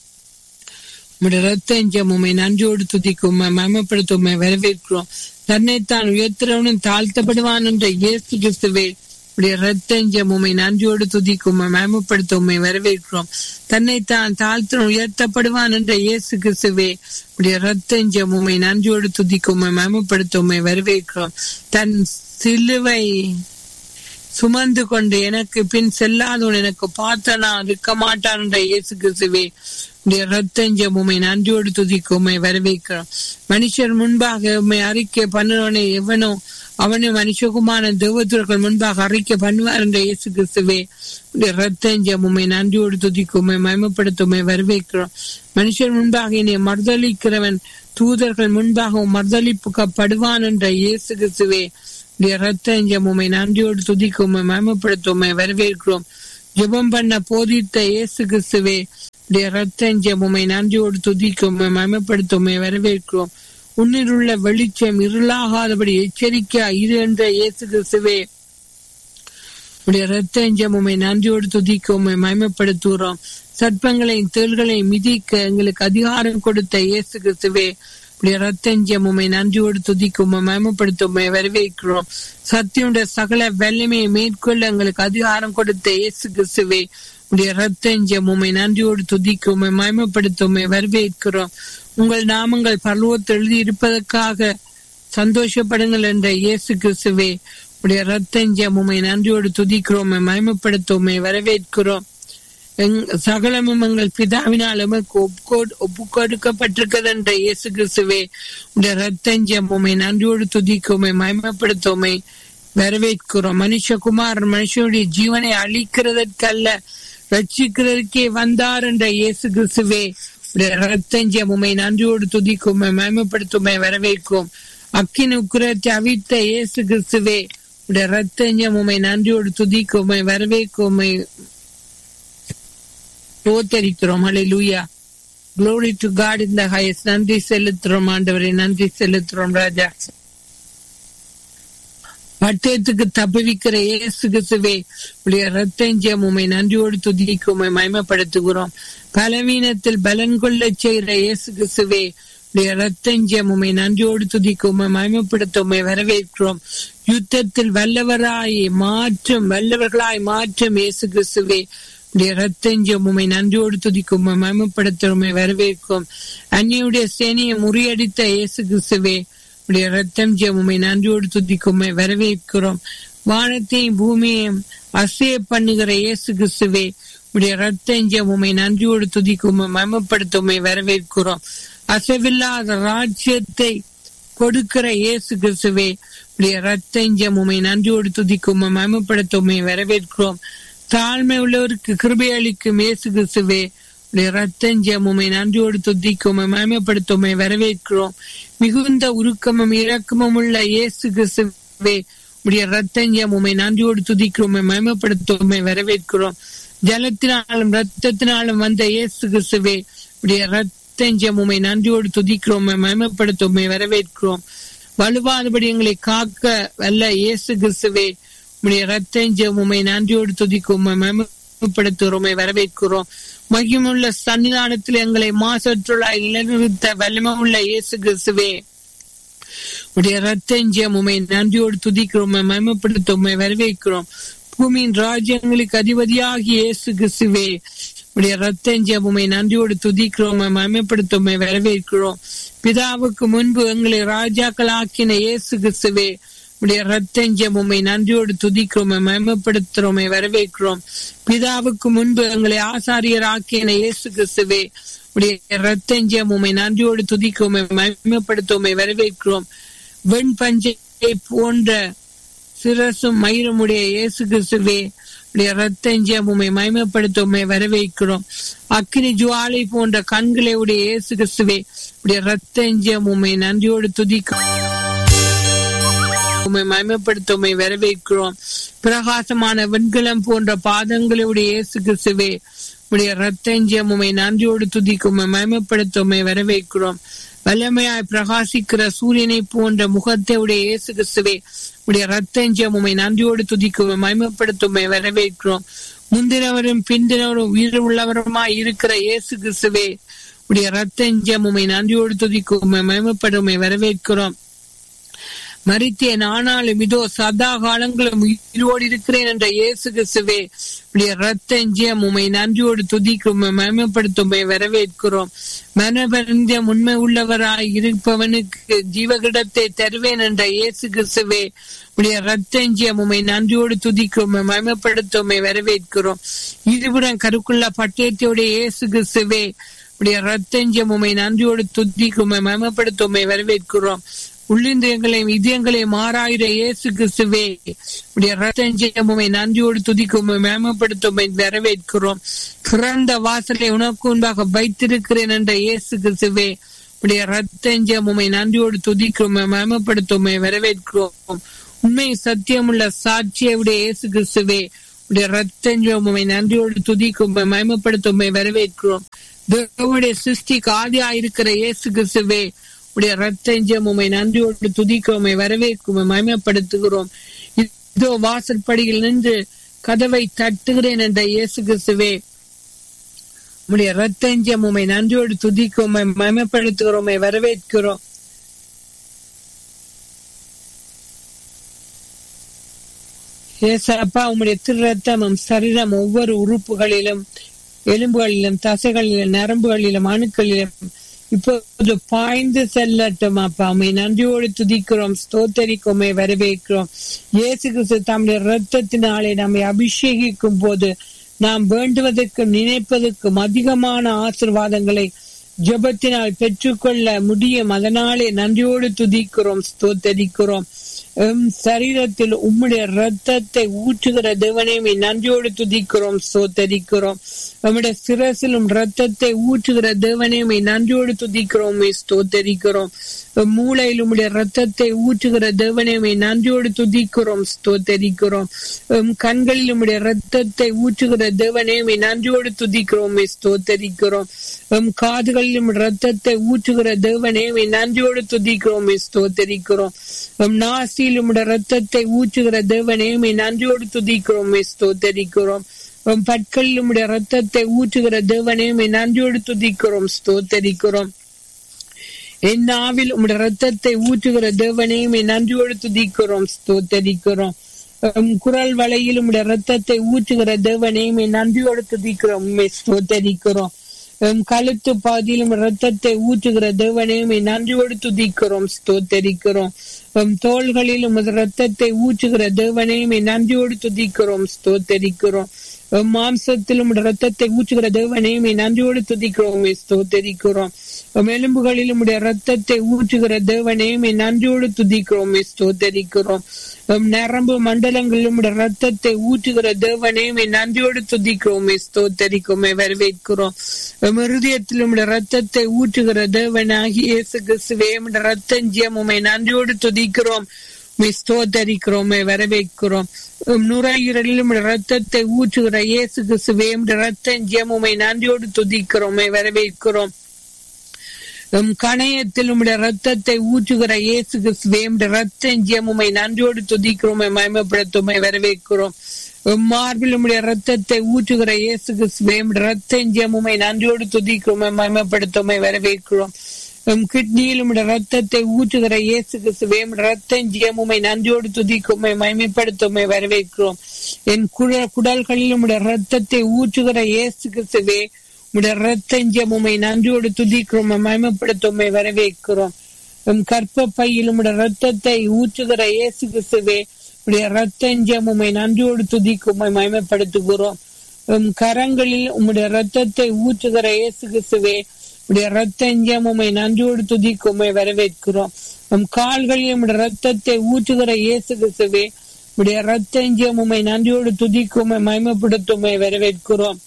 உடைய ரத்தஞ்சம் உண்மை நன்றியோடு துதிக்கும் மயமப்படுத்தும் வரவேற்கிறோம் தன்னைத்தான் உயர்த்துறவனும் தாழ்த்தப்படுவான் என்ற இயேசு கிறிஸ்துவே உடைய ரத்தஞ்சம் உண்மை நன்றியோடு துதிக்கும் மயமப்படுத்தும் வரவேற்கிறோம் தன்னைத்தான் தாழ்த்த உயர்த்தப்படுவான் என்ற இயேசு கிறிஸ்துவே உடைய ரத்தஞ்சம் உண்மை நன்றியோடு துதிக்கும் மயமப்படுத்தும் வரவேற்கிறோம் தன் சிலுவை சுமந்து கொண்டு எனக்கு பின் செல்லாதவன் எனக்கு பார்த்தனா இருக்க மாட்டான் என்ற இயேசு கிறிஸ்துவே உடைய ரத்தஞ்சம் உண்மை நன்றியோடு துதிக்கும் உண்மை வரவேற்கிறோம் மனுஷர் முன்பாக உண்மை அறிக்கை பண்ணுறவனை எவனோ அவனை மனுஷகுமான தேவதூர்கள் முன்பாக அறிக்கை பண்ணுவார் என்ற இயேசு கிறிஸ்துவே உடைய ரத்தஞ்சம் உண்மை நன்றியோடு துதிக்குமே மயமப்படுத்துமே வரவேற்கிறோம் மனுஷன் முன்பாக இனி மறுதளிக்கிறவன் தூதர்கள் முன்பாக மறுதளிப்புக்கப்படுவான் என்ற இயேசு கிறிஸ்துவே உடைய ரத்தஞ்சம் உண்மை நன்றியோடு துதிக்குமே மயமப்படுத்துமே வரவேற்கிறோம் ஜெபம் பண்ண போதித்த இயேசு கிறிஸ்துவே உடைய ரத்தஞ்சம் உண்மை நன்றியோடு துதிக்குமே மயமப்படுத்துமே வரவேற்கிறோம் உன்னில் உள்ள வெளிச்சம் இருளாகாதபடி எச்சரிக்கை இரு என்ற இயேசு கிறிஸ்துவே உடைய ரத்தஞ்சம் உண்மை நன்றியோடு துதிக்க உண்மை மயமப்படுத்துகிறோம் சர்ப்பங்களையும் தேள்களையும் மிதிக்க எங்களுக்கு அதிகாரம் கொடுத்த இயேசு கிறிஸ்துவே உடைய ரத்தஞ்சம் உண்மை நன்றியோடு துதிக்க உண்மை மயமப்படுத்த உண்மை வரவேற்கிறோம் சத்தியுடைய சகல வல்லமையை மேற்கொள்ள எங்களுக்கு அதிகாரம் கொடுத்த இயேசு கிறிஸ்துவே உடைய ரத்தஞ்சம் உண்மை நன்றியோடு துதிக்க உண்மை மயமப்படுத்த உண்மை வரவேற்கிறோம் உங்கள் நாமங்கள் பருவத்தில் எழுதி இருப்பதற்காக சந்தோஷப்படுங்கள் என்ற இயேசு கிறிஸ்துவே உடைய ரத்தஞ்சம் உண்மை நன்றியோடு துதிக்கிறோம் மயமப்படுத்த உண்மை வரவேற்கிறோம் சகலமும் எங்கள் பிதாவினால் எமக்கு ஒப்பு கொடுக்கப்பட்டிருக்கிறது என்ற இயேசு கிறிஸ்துவே உடைய ரத்தஞ்சம் உண்மை நன்றியோடு துதிக்குமை மயமப்படுத்துமை வரவேற்கிறோம் மனுஷகுமாரன் மனுஷனுடைய ஜீவனை அழிக்கிறதற்கல்ல ரட்சிக்கிறதுக்கே வந்தார் என்ற இயேசு கிறிஸ்துவே ரத்தஞ்சம் உண்மை நன்றியோடு துதிக்கும் மயமப்படுத்துமை வரவேற்கும் அக்கின் உக்குரத்தை அவித்த இயேசு கிறிஸ்துவே உடைய ரத்தஞ்சம் உண்மை நன்றியோடு துதிக்கும் வரவேற்கும் தோத்தரிக்கிறோம் அலை லூயா Glory to God in the highest. நன்றி செலுத்துறோம் ஆண்டவரை நன்றி செலுத்துறோம் ராஜா பட்டயத்துக்கு தப்புவிக்கிற இயேசு கிறிஸ்துவே உடைய ரத்தஞ்சம் உண்மை நன்றியோடு துதிக்கு உண்மை மயமப்படுத்துகிறோம் பலவீனத்தில் பலன் கொள்ள செய்கிற இயேசு கிறிஸ்துவே உடைய ரத்தஞ்சம் உண்மை நன்றியோடு துதிக்கு உண்மை மயமப்படுத்த உண்மை வரவேற்கிறோம் யுத்தத்தில் வல்லவராய் மாற்றும் வல்லவர்களாய் மாற்றும் இயேசு கிறிஸ்துவே உடைய ரத்தஞ்சம் உண்மை நன்றியோடு துதிக்கும் மயமப்படுத்த உண்மை வரவேற்கும் அன்னியுடைய சேனையை முறியடித்த இயேசு கிறிஸ்துவே உடைய ரத்தம் உண்மை நன்றியோடு துதிக்கும் வரவேற்கிறோம் வானத்தையும் பூமியையும் அசைய பண்ணுகிற இயேசு கிறிஸ்துவே உடைய ரத்தஞ்சம் உண்மை நன்றியோடு துதிக்கும் மயமப்படுத்த உண்மை வரவேற்கிறோம் அசைவில்லாத ராஜ்யத்தை கொடுக்கிற இயேசு கிறிஸ்துவே உடைய ரத்தஞ்சம் உண்மை நன்றியோடு துதிக்கும் மயமப்படுத்த உண்மை வரவேற்கிறோம் தாழ்மை உள்ளவருக்கு கிருபை அளிக்கும் இயேசு கிறிஸ்துவே உடைய ரத்தஞ்சம் உண்மை நன்றியோடு துதிக்கும் மயமப்படுத்துமை வரவேற்கிறோம் மிகுந்த உருக்கமும் இரக்கமும் உள்ள இயேசு கிறிஸ்துவே உடைய ரத்தஞ்சம் உண்மை நன்றியோடு துதிக்கிறோம் மயமப்படுத்துமை வரவேற்கிறோம் ஜலத்தினாலும் ரத்தத்தினாலும் வந்த இயேசு கிறிஸ்துவே உடைய ரத்தஞ்சம் உண்மை நன்றியோடு துதிக்கிறோம் மயமப்படுத்துமை வரவேற்கிறோம் வலுவாதபடி எங்களை காக்க வல்ல இயேசு கிறிஸ்துவே உடைய ரத்தஞ்சம் உண்மை நன்றியோடு துதிக்கும் மயமப்படுத்துகிறோமை வரவேற்கிறோம் மகிமுள்ள சன்னிதானத்தில் எங்களை மாசற்றுள்ளாய் நிலைநிறுத்த வலிமை உள்ள இயேசு கிறிஸ்துவே உடைய ரத்தஞ்சம் உண்மை நன்றியோடு துதிக்கிறோம் மயமப்படுத்த உண்மை வரவேற்கிறோம் பூமியின் ராஜ்யங்களுக்கு அதிபதியாகி இயேசு கிறிஸ்துவே உடைய ரத்தஞ்சம் உண்மை நன்றியோடு துதிக்கிறோம் மயமப்படுத்த உண்மை வரவேற்கிறோம் பிதாவுக்கு முன்பு எங்களை ராஜாக்களாக்கின இயேசு கிறிஸ்துவே உடைய ரத்தஞ்சம் உண்மை நன்றியோடு துதிக்கிறோம் மயமப்படுத்துறோமை வரவேற்கிறோம் பிதாவுக்கு முன்பு எங்களை ஆசாரியர் ஆக்கின இயேசு கிறிஸ்துவே உடைய ரத்தஞ்சம் உண்மை நன்றியோடு துதிக்கிறோம் மயமப்படுத்துவோமை வரவேற்கிறோம் வெண் பஞ்சை போன்ற சிரசும் மயிரமுடைய இயேசு கிறிஸ்துவே உடைய ரத்தஞ்சம் உண்மை மயமப்படுத்துவோமை வரவேற்கிறோம் அக்னி ஜுவாலை போன்ற கண்களை உடைய இயேசு கிறிஸ்துவே உடைய ரத்தஞ்சம் உண்மை நன்றியோடு துதிக்கும் உண்மை மயமப்படுத்துமை வரவேற்கிறோம் பிரகாசமான வெண்கலம் போன்ற பாதங்களுடைய இயேசு கிறிஸ்துவே உடைய ரத்தஞ்சம் உண்மை நன்றியோடு துதிக்கும் மயமப்படுத்துமை வரவேற்கிறோம் வல்லமையாய் பிரகாசிக்கிற சூரியனை போன்ற முகத்தை உடைய இயேசு கிறிஸ்துவே உடைய ரத்தஞ்சம் உண்மை நன்றியோடு துதிக்கும் மயமப்படுத்துமை வரவேற்கிறோம் முந்தினவரும் பிந்தினவரும் உயிர் உள்ளவருமாய் இருக்கிற இயேசு கிறிஸ்துவே உடைய ரத்தஞ்சம் உண்மை நன்றியோடு துதிக்கும் மயமப்படுமை வரவேற்கிறோம் மறித்தேன் ஆனாலும் இதோ சதா காலங்களும் உயிரோடு இருக்கிறேன் என்ற இயேசு கிறிஸ்துவே உடைய ரத்தஞ்சியம் உண்மை நன்றியோடு துதிக்கும் மயமப்படுத்தும் வரவேற்கிறோம் மனபரிந்தியம் உண்மை உள்ளவராய் இருப்பவனுக்கு ஜீவகிடத்தை தருவேன் என்ற இயேசு கிறிஸ்துவே உடைய ரத்தஞ்சியம் உண்மை நன்றியோடு துதிக்கும் மயமப்படுத்தும் வரவேற்கிறோம் இருபுறம் கருக்குள்ள பட்டயத்தையுடைய இயேசு கிறிஸ்துவே உடைய ரத்தஞ்சம் உண்மை நன்றியோடு துதிக்கும் மயமப்படுத்தும் வரவேற்கிறோம் உள்ளிந்தியங்களையும் இதயங்களையும் மாறாயிர இயேசு கிறிஸ்துவே உடைய ரத்தஞ்சயமுமை நன்றியோடு துதிக்கும் மேம்படுத்தும் வரவேற்கிறோம் திறந்த வாசலை உனக்கு முன்பாக வைத்திருக்கிறேன் என்ற இயேசு கிறிஸ்துவே உடைய ரத்தஞ்சயமுமை நன்றியோடு துதிக்கும் மேம்படுத்தும் வரவேற்கிறோம் உண்மை சத்தியமுள்ள சாட்சியை உடைய இயேசு கிறிஸ்துவே உடைய ரத்தஞ்சயமுமை நன்றியோடு துதிக்கும் மயமப்படுத்தும் வரவேற்கிறோம் தேவனுடைய சிருஷ்டிக்கு ஆதியா இருக்கிற இயேசு கிறிஸ்துவே உடைய ரத்தஞ்சம் உமை நன்றியோடு துதிக்கோமை வரவேற்கும் மயமப்படுத்துகிறோம் இதோ வாசற்படியில் நின்று கதவை தட்டுகிறேன் என்ற இயேசு கிறிஸ்துவே உடைய ரத்தஞ்சம் உமை நன்றியோடு துதிக்கும் மயமப்படுத்துகிறோமை வரவேற்கிறோம் ஏசப்பா உம்முடைய திருரத்தமும் சரீரம் ஒவ்வொரு உறுப்புகளிலும் எலும்புகளிலும் தசைகளிலும் நரம்புகளிலும் அணுக்களிலும் இப்போது பாய்ந்து செல்லட்டும் அப்பா உண்மை நன்றியோடு துதிக்கிறோம் ஸ்தோத்தரிக்கோமே வரவேற்கிறோம் இயேசு கிறிஸ்து தம்முடைய ரத்தத்தினாலே நம்மை அபிஷேகிக்கும் போது நாம் வேண்டுவதற்கும் நினைப்பதற்கும் அதிகமான ஆசிர்வாதங்களை ஜபத்தினால் பெற்றுக்கொள்ள முடியும் அதனாலே நன்றியோடு துதிக்கிறோம் ஸ்தோத்தரிக்கிறோம் எம் சரீரத்தில் உம்முடைய ரத்தத்தை ஊற்றுகிற தேவனையுமே நன்றியோடு துதிக்கிறோம் ஸ்தோத்தரிக்கிறோம் நம்முடைய சிரசிலும் ரத்தத்தை ஊற்றுகிற தேவனையுமே நன்றியோடு துதிக்கிறோம் ஸ்தோத்தரிக்கிறோம் மூளையில் உம்முடைய ரத்தத்தை ஊற்றுகிற தேவனையுமே நன்றியோடு துதிக்கிறோம் ஸ்தோத்தரிக்கிறோம் கண்களில் உம்முடைய ரத்தத்தை ஊற்றுகிற தேவனையுமே நன்றியோடு துதிக்கிறோம் ஸ்தோத்தரிக்கிறோம் காதுகளிலும் ரத்தத்தை ஊற்றுகிற தேவனையுமே நன்றியோடு துதிக்கிறோம் ஸ்தோத்தரிக்கிறோம் நாசியில் உம்முடைய ரத்தத்தை ஊற்றுகிற தேவனையுமே நன்றியோடு துதிக்கிறோம் ஸ்தோத்தரிக்கிறோம் பற்களில் உம்முடைய ரத்தத்தை ஊற்றுகிற தேவனையுமே நன்றியோடு துதிக்கிறோம் ஸ்தோத்தரிக்கிறோம் என் நாவில் உம்முடைய ரத்தத்தை ஊற்றுகிற தேவனையுமே நன்றியோடு துதிக்கிறோம் ஸ்தோத்தரிக்கிறோம் குரல் வலையில் உம்முடைய ரத்தத்தை ஊற்றுகிற தேவனையுமே நன்றியோடு துதிக்கிறோம் ஸ்தோத்தரிக்கிறோம் கழுத்து பாதியிலும் ரத்தத்தை ஊற்றுகிற தேவனையுமே நன்றியோடு துதிக்கிறோம் ஸ்தோத்தரிக்கிறோம் தோள்களிலும் ரத்தத்தை ஊற்றுகிற தேவனையுமே நன்றியோடு துதிக்கிறோம் ஸ்தோத்தரிக்கிறோம் மாம்சத்திலும் ரத்தத்தை ஊற்றுகிற தேவனையுமே நன்றியோடு துதிக்கிறோம் ஸ்தோத்தரிக்கிறோம் எலும்புகளிலும் ரத்தத்தை ஊற்றுகிற தேவனையுமே நன்றியோடு துதிக்கிறோம் ஸ்தோத்தரிக்கிறோம் நரம்பு மண்டலங்களிலும் ரத்தத்தை ஊற்றுகிற தேவனையுமே நன்றியோடு துதிக்கிறோம் ஸ்தோத்தரிக்கிறோம் வரவேற்கிறோம் இருதயத்திலும் ரத்தத்தை ஊற்றுகிற தேவனாகி இயேசு கிறிஸ்துவே ரத்தஞ்சியம் உமை நன்றியோடு துதிக்கிறோம் ஸ்தோத்தரிக்கிறோம் வரவேற்கிறோம் நுரையீரலிலும் ரத்தத்தை ஊற்றுகிற இயேசு கிறிஸ்துவே ரத்தஞ்சியம் உமை நன்றியோடு துதிக்கிறோம் வரவேற்கிறோம் எம் கணையத்தில் உம்முடைய ரத்தத்தை ஊற்றுகிற இயேசு கிறிஸ்துவே ரத்தஞ்சியம் உமை நன்றியோடு துதிக்கிறோம் மயமப்படுத்துமை வரவேற்கிறோம் மார்பில் உம்முடைய ரத்தத்தை ஊற்றுகிற இயேசு கிறிஸ்துவே ரத்தஞ்சியம் உமை நன்றியோடு துதிக்கிறோம் மயமப்படுத்துமை வரவேற்கிறோம் எம் கிட்னியில் உம்முடைய ரத்தத்தை ஊற்றுகிற இயேசு கிறிஸ்துவே ரத்தஞ்சியம் உமை நன்றியோடு துதிக்கும் மயமைப்படுத்துமை வரவேற்கிறோம் என் குடல் குடல்களில் உம்முடைய ரத்தத்தை ஊற்றுகிற இயேசு கிறிஸ்துவே உடைய ரத்தஞ்சம் உமை நன்றியோடு துதிக்கிறோம் மயமப்படுத்தும் வரவேற்கிறோம் எம் கற்ப பையில் உடைய ரத்தத்தை ஊற்றுகிற இயேசு கிறிஸ்துவே உடைய ரத்தஞ்சம் உமை நன்றியோடு துதிக்கும் மயமப்படுத்துகிறோம் எம் கரங்களில் உம்முடைய ரத்தத்தை ஊற்றுகிற இயேசு கிறிஸ்துவே உடைய ரத்தஞ்சம் உமை நன்றியோடு துதிக்கும் வரவேற்கிறோம் எம் கால்களில் உடைய ரத்தத்தை ஊற்றுகிற இயேசு கிறிஸ்துவே உடைய ரத்தஞ்சம் உமை நன்றியோடு துதிக்கும் மயமப்படுத்தும் வரவேற்கிறோம்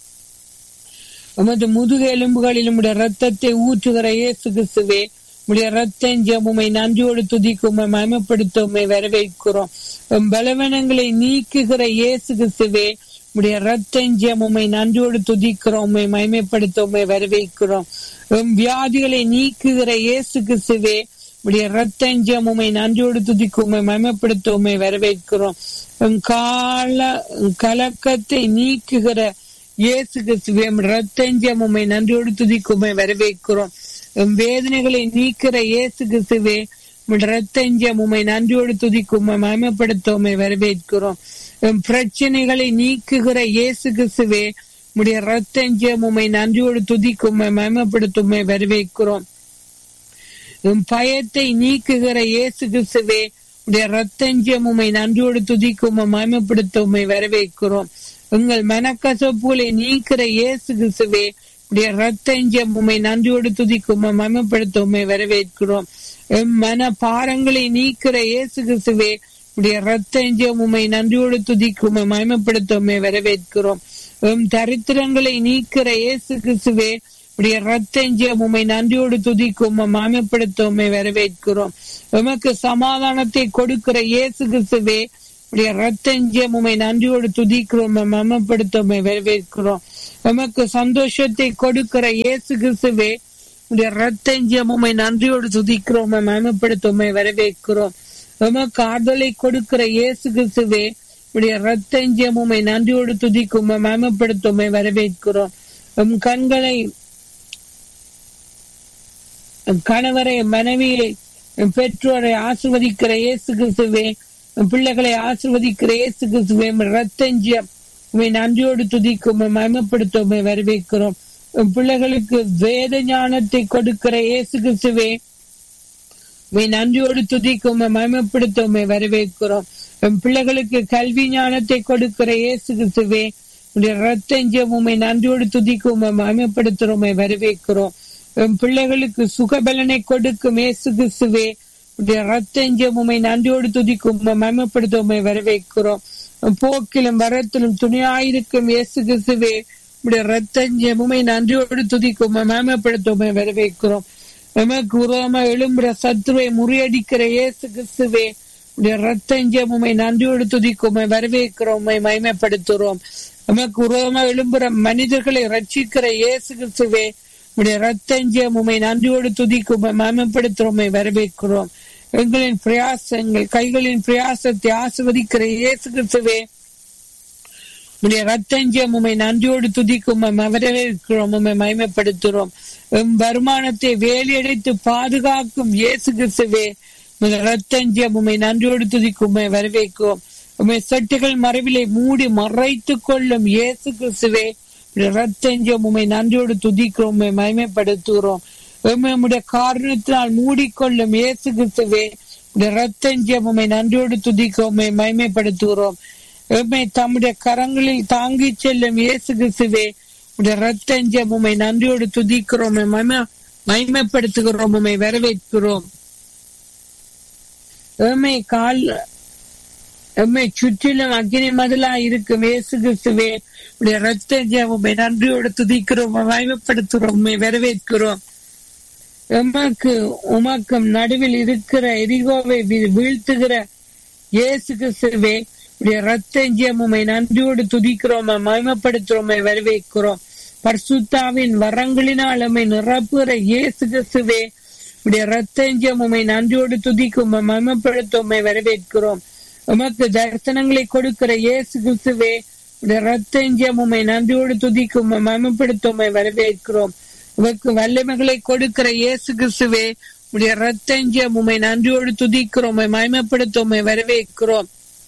உமது முதுகு எலும்புகளில் உடைய ரத்தத்தை ஊற்றுகிற இயேசு கிறிஸ்துவே உடைய ரத்தஞ்சம் உமை நன்றியோடு துதிக்கும் மயமப்படுத்தும் வரவேற்கிறோம் பலவனங்களை நீக்குகிற இயேசு கிறிஸ்துவே உடைய ரத்தஞ்சம் உமை நன்றியோடு துதிக்கிறோம் உண்மை மயமைப்படுத்தும் வரவேற்கிறோம் வியாதிகளை நீக்குகிற இயேசு கிறிஸ்துவே உடைய ரத்தஞ்சம் உமை நன்றியோடு துதிக்கும் மயமப்படுத்தும் வரவேற்கிறோம் கால கலக்கத்தை நீக்குகிற இயேசு கிறிஸ்துவே ரத்தஞ்சம் உண்மை நன்றியோடு துதிக்குமை வரவேற்கிறோம் வேதனைகளை நீக்கிற இயேசு கிறிஸ்துவே ரத்தஞ்சம் உண்மை நன்றியோடு துதிக்கும் மயமப்படுத்தவுமை வரவேற்கிறோம் பிரச்சனைகளை நீக்குகிற இயேசு கிறிஸ்துவே உடைய ரத்தஞ்சம் உண்மை நன்றியோடு துதிக்கும் மயமப்படுத்துமை வரவேற்கிறோம் பயத்தை நீக்குகிற இயேசு கிறிஸ்துவே உடைய ரத்தஞ்சம் உண்மை நன்றியோடு துதிக்கும் மயமப்படுத்துமை வரவேற்கிறோம் உங்கள் மனக்கசப்புகளை நீக்கிற இயேசு கிறிஸ்துவே உடைய ரத்தஞ்சம் உண்மை நன்றியோடு துதிக்கும் மயமப்படுத்த உண்மை வரவேற்கிறோம் எம் மன பாரங்களை நீக்கிற இயேசு கிறிஸ்துவே உடைய ரத்தஞ்சம் உம்மை நன்றியோடு துதிக்கும் மயமப்படுத்தோமே வரவேற்கிறோம் எம் தரித்திரங்களை நீக்கிற இயேசு கிறிஸ்துவே உடைய ரத்தஞ்சம் உம்மை நன்றியோடு துதிக்கும் மயமப்படுத்தோமே வரவேற்கிறோம் எமக்கு சமாதானத்தை கொடுக்கிற இயேசு கிறிஸ்துவே உடைய ரத்தஞ்சம் உம்மை நன்றியோடு துதிக்கிறோம் மயமப்படுத்தோமே வரவேற்கிறோம் எமக்கு சந்தோஷத்தை கொடுக்கிற இயேசு கிறிஸ்துவே உடைய ரத்தஞ்சம் உம்மை நன்றியோடு துதிக்கிறோம் மயமப்படுத்தோமே வரவேற்கிறோம் எமக்கு ஆறுதலை கொடுக்கிற இயேசு கிறிஸ்துவே உடைய ரத்தஞ்சம் உம்மை நன்றியோடு துதிக்கும் மயமப்படுத்தோமே வரவேற்கிறோம் எம் கண்களை எம் கணவரை மனைவியை எம் பெற்றோரை ஆசிர்வதிக்கிற இயேசு கிறிஸ்துவே எம் பிள்ளைகளை ஆசிர்வதிக்கிற இயேசு கிறிஸ்துவே எம் ரத்தஞ்சம் உம்மை நன்றியோடு துதிக்கும் மயமப்படுத்தோமே வரவேற்கிறோம் எம் பிள்ளைகளுக்கு வேத ஞானத்தை கொடுக்கிற இயேசு கிறிஸ்துவே உம்மை நன்றியோடு துதிக்கும் மயமப்படுத்தோமே வரவேற்கிறோம் என் பிள்ளைகளுக்கு கல்வி ஞானத்தை கொடுக்கிற இயேசு கிறிஸ்துவே உடைய ரத்தஞ்சம் உம்மை நன்றியோடு துதிக்கும் மயமப்படுத்துறோமே வரவேற்கிறோம் என் பிள்ளைகளுக்கு சுகபலனை கொடுக்கும் இயேசு கிறிஸ்துவே உடைய ரத்தஞ்சம் உம்மை நன்றியோடு துதிக்கும் மயமப்படுத்துவோமே வரவேற்கிறோம் போக்கிலும் வரத்திலும் துணியாயிருக்கும் இயேசு கிறிஸ்துவே உடைய ரத்தஞ்சம் உம்மை நன்றியோடு துதிக்கும் மயமப்படுத்துவோமே வரவேற்கிறோம் எமக்கு உருவமா எழும்புற சத்துருவை முறியடிக்கிற இயேசு கிறிஸ்துவே உடைய ரத்தஞ்சம் உம்மை நன்றியோடு துதிக்கும் வரவேற்கிறோம் உம்மை மயமைப்படுத்துகிறோம் எமக்கு உருவமா எழும்புற மனிதர்களை ரட்சிக்கிற இயேசு கிறிஸ்துவே உடைய ரத்தஞ்சம் உம்மை நன்றியோடு துதிக்கும் மயமைப்படுத்துகிறோம் வரவேற்கிறோம் எங்களின் பிரயாசங்கள் கைகளின் பிரயாசத்தை ஆசிர்வதிக்கிற இயேசு கிறிஸ்துவே உடைய ரத்தஞ்சம் உம்மை நன்றியோடு துதிக்கும் வரவேற்கிறோம் உம்மை மயமைப்படுத்துகிறோம் எம் வருமானத்தை வேலையடைத்து பாதுகாக்கும் இயேசு கிறிஸ்துவே ரத்தஞ்சம் உம்மை நன்றியோடு துதிக்கும் உம்மை வரவேற்கும் உம்மை சட்டுகள் மறைவிலை மூடி மறைத்துக் கொள்ளும் இயேசு கிறிஸ்துவே ரத்தஞ்சம் உம்மை நன்றியோடு துதிக்கிறோம் உம்மை மயமைப்படுத்துகிறோம் உம்முடைய காரணத்தினால் மூடிக்கொள்ளும் இயேசு கிறிஸ்துவே ரத்தஞ்சம் உம்மை நன்றியோடு துதிக்கிறோம் உம்மை மயமைப்படுத்துகிறோம் எம்மை தம்முடைய கரங்களில் தாங்கி செல்லும் இயேசு கிறிஸ்துவே உடைய ரத்தஞ்சம் உம்மை நன்றியோடு துதிக்கிறோம் மகிமைப்படுத்துகிறோம் உம்மை வரவேற்கிறோம் எம்மை கால் எம்மை சுற்றிலும் அக்னி மதிலா இருக்கும் இயேசு கிறிஸ்துவே உடைய ரத்தஞ்சம் உம்மை நன்றியோடு துதிக்கிறோம் மகிமைப்படுத்துகிறோம் உம்மை வரவேற்கிறோம் எமக்கு உமக்கும் நடுவில் இருக்கிற எரிகோவை வீழ்த்துகிற இயேசு கிறிஸ்துவே உடைய ரத்தஞ்சியம் உம்மை நன்றியோடு துதிக்கிறோம் மகிமைப்படுத்துறோம் வரவேற்கிறோம் பர்சுத்தாவின் வரங்களினால் உம்மை நிரப்புகிற இயேசு கிறிஸ்துவே உடைய ரத்தஞ்சியம் உம்மை நன்றியோடு துதிக்கும் மகிமைப்படுத்தும் வரவேற்கிறோம் உமக்கு தரிசனங்களை கொடுக்கிற இயேசு கிறிஸ்துவே உடைய ரத்தஞ்சியம் உம்மை நன்றியோடு துதிக்கும் மகிமைப்படுத்தும் வரவேற்கிறோம் உமக்கு வல்லமைகளை கொடுக்கிற இயேசு கிறிஸ்துவே உடைய ரத்தஞ்சியம் உம்மை நன்றியோடு துதிக்கிறோம் மகிமைப்படுத்தும் வரவேற்கிறோம்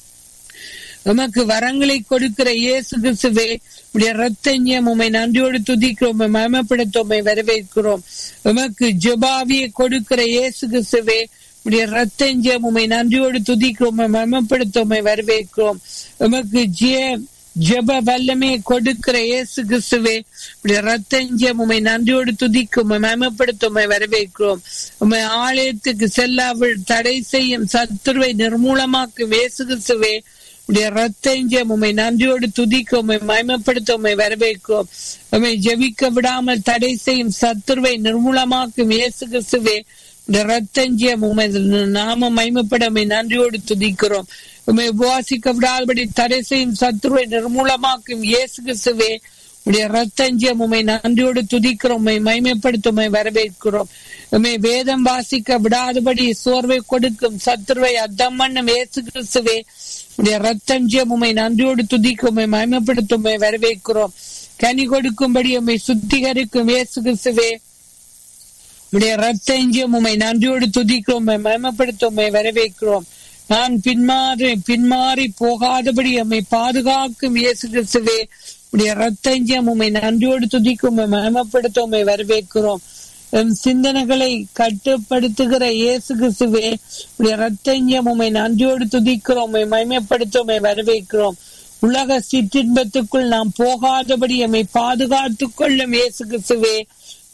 உமக்கு வரங்களை கொடுக்கிற இயேசு கிறிஸ்துவே உடைய ரத்தஞ்சியம் உம்மை நன்றியோடு துதிக்கிறோம் மயமப்படுத்தோமை வரவேற்கிறோம் உமக்கு ஜபாவியை கொடுக்கிற இயேசு கிறிஸ்துவே உடைய ரத்தஞ்சியம் உம்மை நன்றியோடு துதிக்கிறோம் மயமப்படுத்தோமை வரவேற்கிறோம் உமக்கு ஜெய ஜப வல்லமையை கொடுக்கிற இயேசு கிறிஸ்துவே உடைய ரத்தஞ்சியம் உம்மை நன்றியோடு துதிக்கும் மயமப்படுத்தோமை வரவேற்கிறோம் உம்மை ஆலயத்துக்கு செல்லாமல் தடை செய்யும் சத்துருவை நிர்மூலமாக்கும் இயேசு கிறிஸ்துவே உடைய ரத்தஞ்சம் உண்மை நன்றியோடு துதிக்க உண்மை மயமப்படுத்த உண்மை வரவேற்கும் உண்மை ஜெபிக்க விடாமல் தடை செய்யும் சத்துருவை நிர்மூலமாக்கும் இயேசு கிறிஸ்துவே உடைய ரத்தஞ்சியம் உண்மை நாம மயமப்பட உண்மை நன்றியோடு துதிக்கிறோம் உண்மை உபவாசிக்க விடாதபடி தடை செய்யும் சத்துருவை நிர்மூலமாக்கும் இயேசு கிறிஸ்துவே உடைய ரத்தஞ்சியம் உண்மை நன்றியோடு துதிக்கிறோம் உண்மை மயமைப்படுத்த உண்மை வரவேற்கிறோம் உண்மை வேதம் வாசிக்க விடாதபடி சோர்வை கொடுக்கும் சத்துருவை அத்தம் பண்ணும் இயேசு கிறிஸ்துவே உடைய ரத்தஞ்சியம் உண்மை நன்றியோடு துதிக்கும் உண்மை மயமைப்படுத்த உண்மை வரவேற்கிறோம் கனி கொடுக்கும்படி உண்மை சுத்திகரிக்கும் இயேசு கிறிஸ்துவே உடைய ரத்தஞ்சியம் உண்மை நன்றியோடு துதிக்கிறோம் உண்மை மயமப்படுத்த உண்மை வரவேற்கிறோம் நான் பின்மாறி பின்மாறி போகாதபடி உம்மை பாதுகாக்கும் இயேசு கிறிஸ்துவே உடைய ரத்தஞ்சியம் உண்மை நன்றியோடு துதிக்கும் மயமப்படுத்த உண்மை வரவேற்கிறோம் எம் சிந்தனைகளை கட்டுப்படுத்துகிற இயேசு கிறிஸ்துவே உடைய ரத்தஞ்சியம் உண்மை நன்றியோடு துதிக்கிறோம் உண்மை மயமைப்படுத்த உண்மை வரவேற்கிறோம் உலக சிற்றின்பத்துக்குள் நாம் போகாதபடி எம்மை பாதுகாத்துக் கொள்ளும் இயேசு கிறிஸ்துவே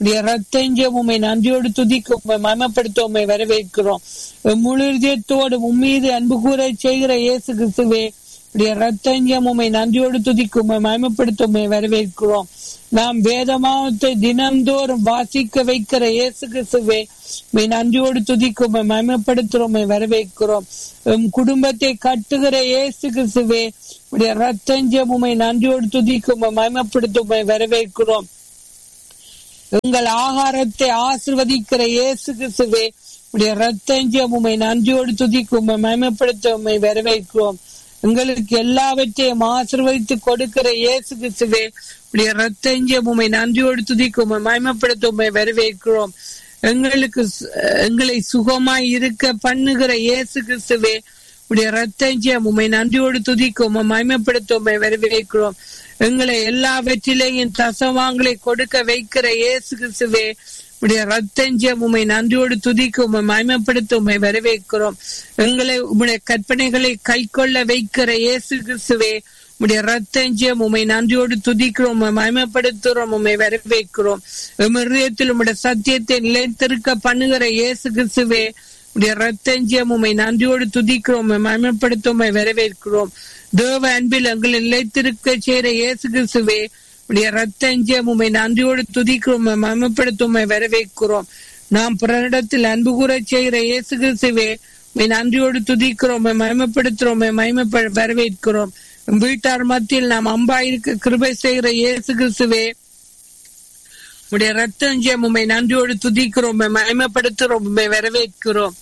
உடைய ரத்தஞ்சம் உண்மை நன்றியோடு துதிக்க உண்மை மயமப்படுத்த உண்மை வரவேற்கிறோம் முழு இதயத்தோடு உம்மீது அன்பு கூற செய்கிற இயேசு கிறிஸ்துவே உடைய ரத்தஞ்சம் உண்மை நன்றியோடு துதிக்க உண்மை மயமப்படுத்த உண்மை வரவேற்கிறோம் நாம் வேதமாவத்தை தினந்தோறும் வாசிக்க வைக்கிற இயேசு கிறிஸ்துவே உண்மை நன்றியோடு துதிக்க உண்மை மயமப்படுத்துற உண்மை வரவேற்கிறோம் உம் குடும்பத்தை கட்டுகிற இயேசு கிறிஸ்துவே உடைய ரத்தஞ்சம் உண்மை நன்றியோடு துதிக்க உண்மை மயமப்படுத்த உண்மை வரவேற்கிறோம் உங்கள் ஆகாரத்தை ஆசிர்வதிக்கிற இயேசு கிறிஸ்துவே உடைய ரத்தஞ்சம் உண்மை நன்றியோடு துதிக்க உண்மை மயமப்படுத்த உண்மை வரவேற்கிறோம் எங்களுக்கு எல்லாவற்றையும் ஆசிர்வதித்து கொடுக்கிற இயேசு கிறிஸ்துவே உடைய ரத்தஞ்சம் உண்மை நன்றியோடு துதிக்க உண்மை மயமப்படுத்த உண்மை வரவேற்கிறோம் எங்களுக்கு எங்களை சுகமாய் இருக்க பண்ணுகிற இயேசு கிறிஸ்துவே உடைய ரத்தஞ்சம் உண்மை நன்றியோடு துதிக்க உண்மை மயமப்படுத்த உண்மை வரவேற்கிறோம் எங்களை எல்லாவற்றிலேயும் தசவாங்களை கொடுக்க வைக்கிற இயேசு கிறிஸ்துவே உடைய ரத்தஞ்சம் உண்மை நன்றியோடு துதிக்க உண்மை மயமப்படுத்த உண்மை வரவேற்கிறோம் எங்களை உம்முடைய கற்பனைகளை கை கொள்ள வைக்கிற இயேசு கிறிஸ்துவே உடைய ரத்தஞ்சம் உண்மை நன்றியோடு துதிக்கிறோம் உண்மை மயமப்படுத்துறோம் உண்மை வரவேற்கிறோம் எமிரியத்தில் உம்முடைய சத்தியத்தை நிலைத்திருக்க பண்ணுகிற இயேசு கிறிஸ்துவே உடைய ரத்தஞ்சியம் உண்மை நன்றியோடு துதிக்கிறோம் மயமப்படுத்த உண்மை வரவேற்கிறோம் தேவ அன்பில் எங்களை நிலைத்திருக்க செய்கிற இயேசு கிறிஸ்துவே உடைய ரத்தஞ்சியம் உண்மை நன்றியோடு துதிக்கிறோம் மயமப்படுத்த உண்மை வரவேற்கிறோம் நாம் பிறரிடத்தில் அன்பு கூற செய்கிற இயேசு கிறிஸ்துவே உண்மை நன்றியோடு துதிக்கிறோம் மயமப்படுத்துறோம் மயம வரவேற்கிறோம் வீட்டார் மத்தியில் நாம் அம்பா இருக்க கிருபை செய்கிற இயேசு கிறிஸ்துவே உடைய ரத்தஞ்சம் உண்மை நன்றியோடு துதிக்கிறோம் மயமப்படுத்துறோம் உண்மை வரவேற்கிறோம்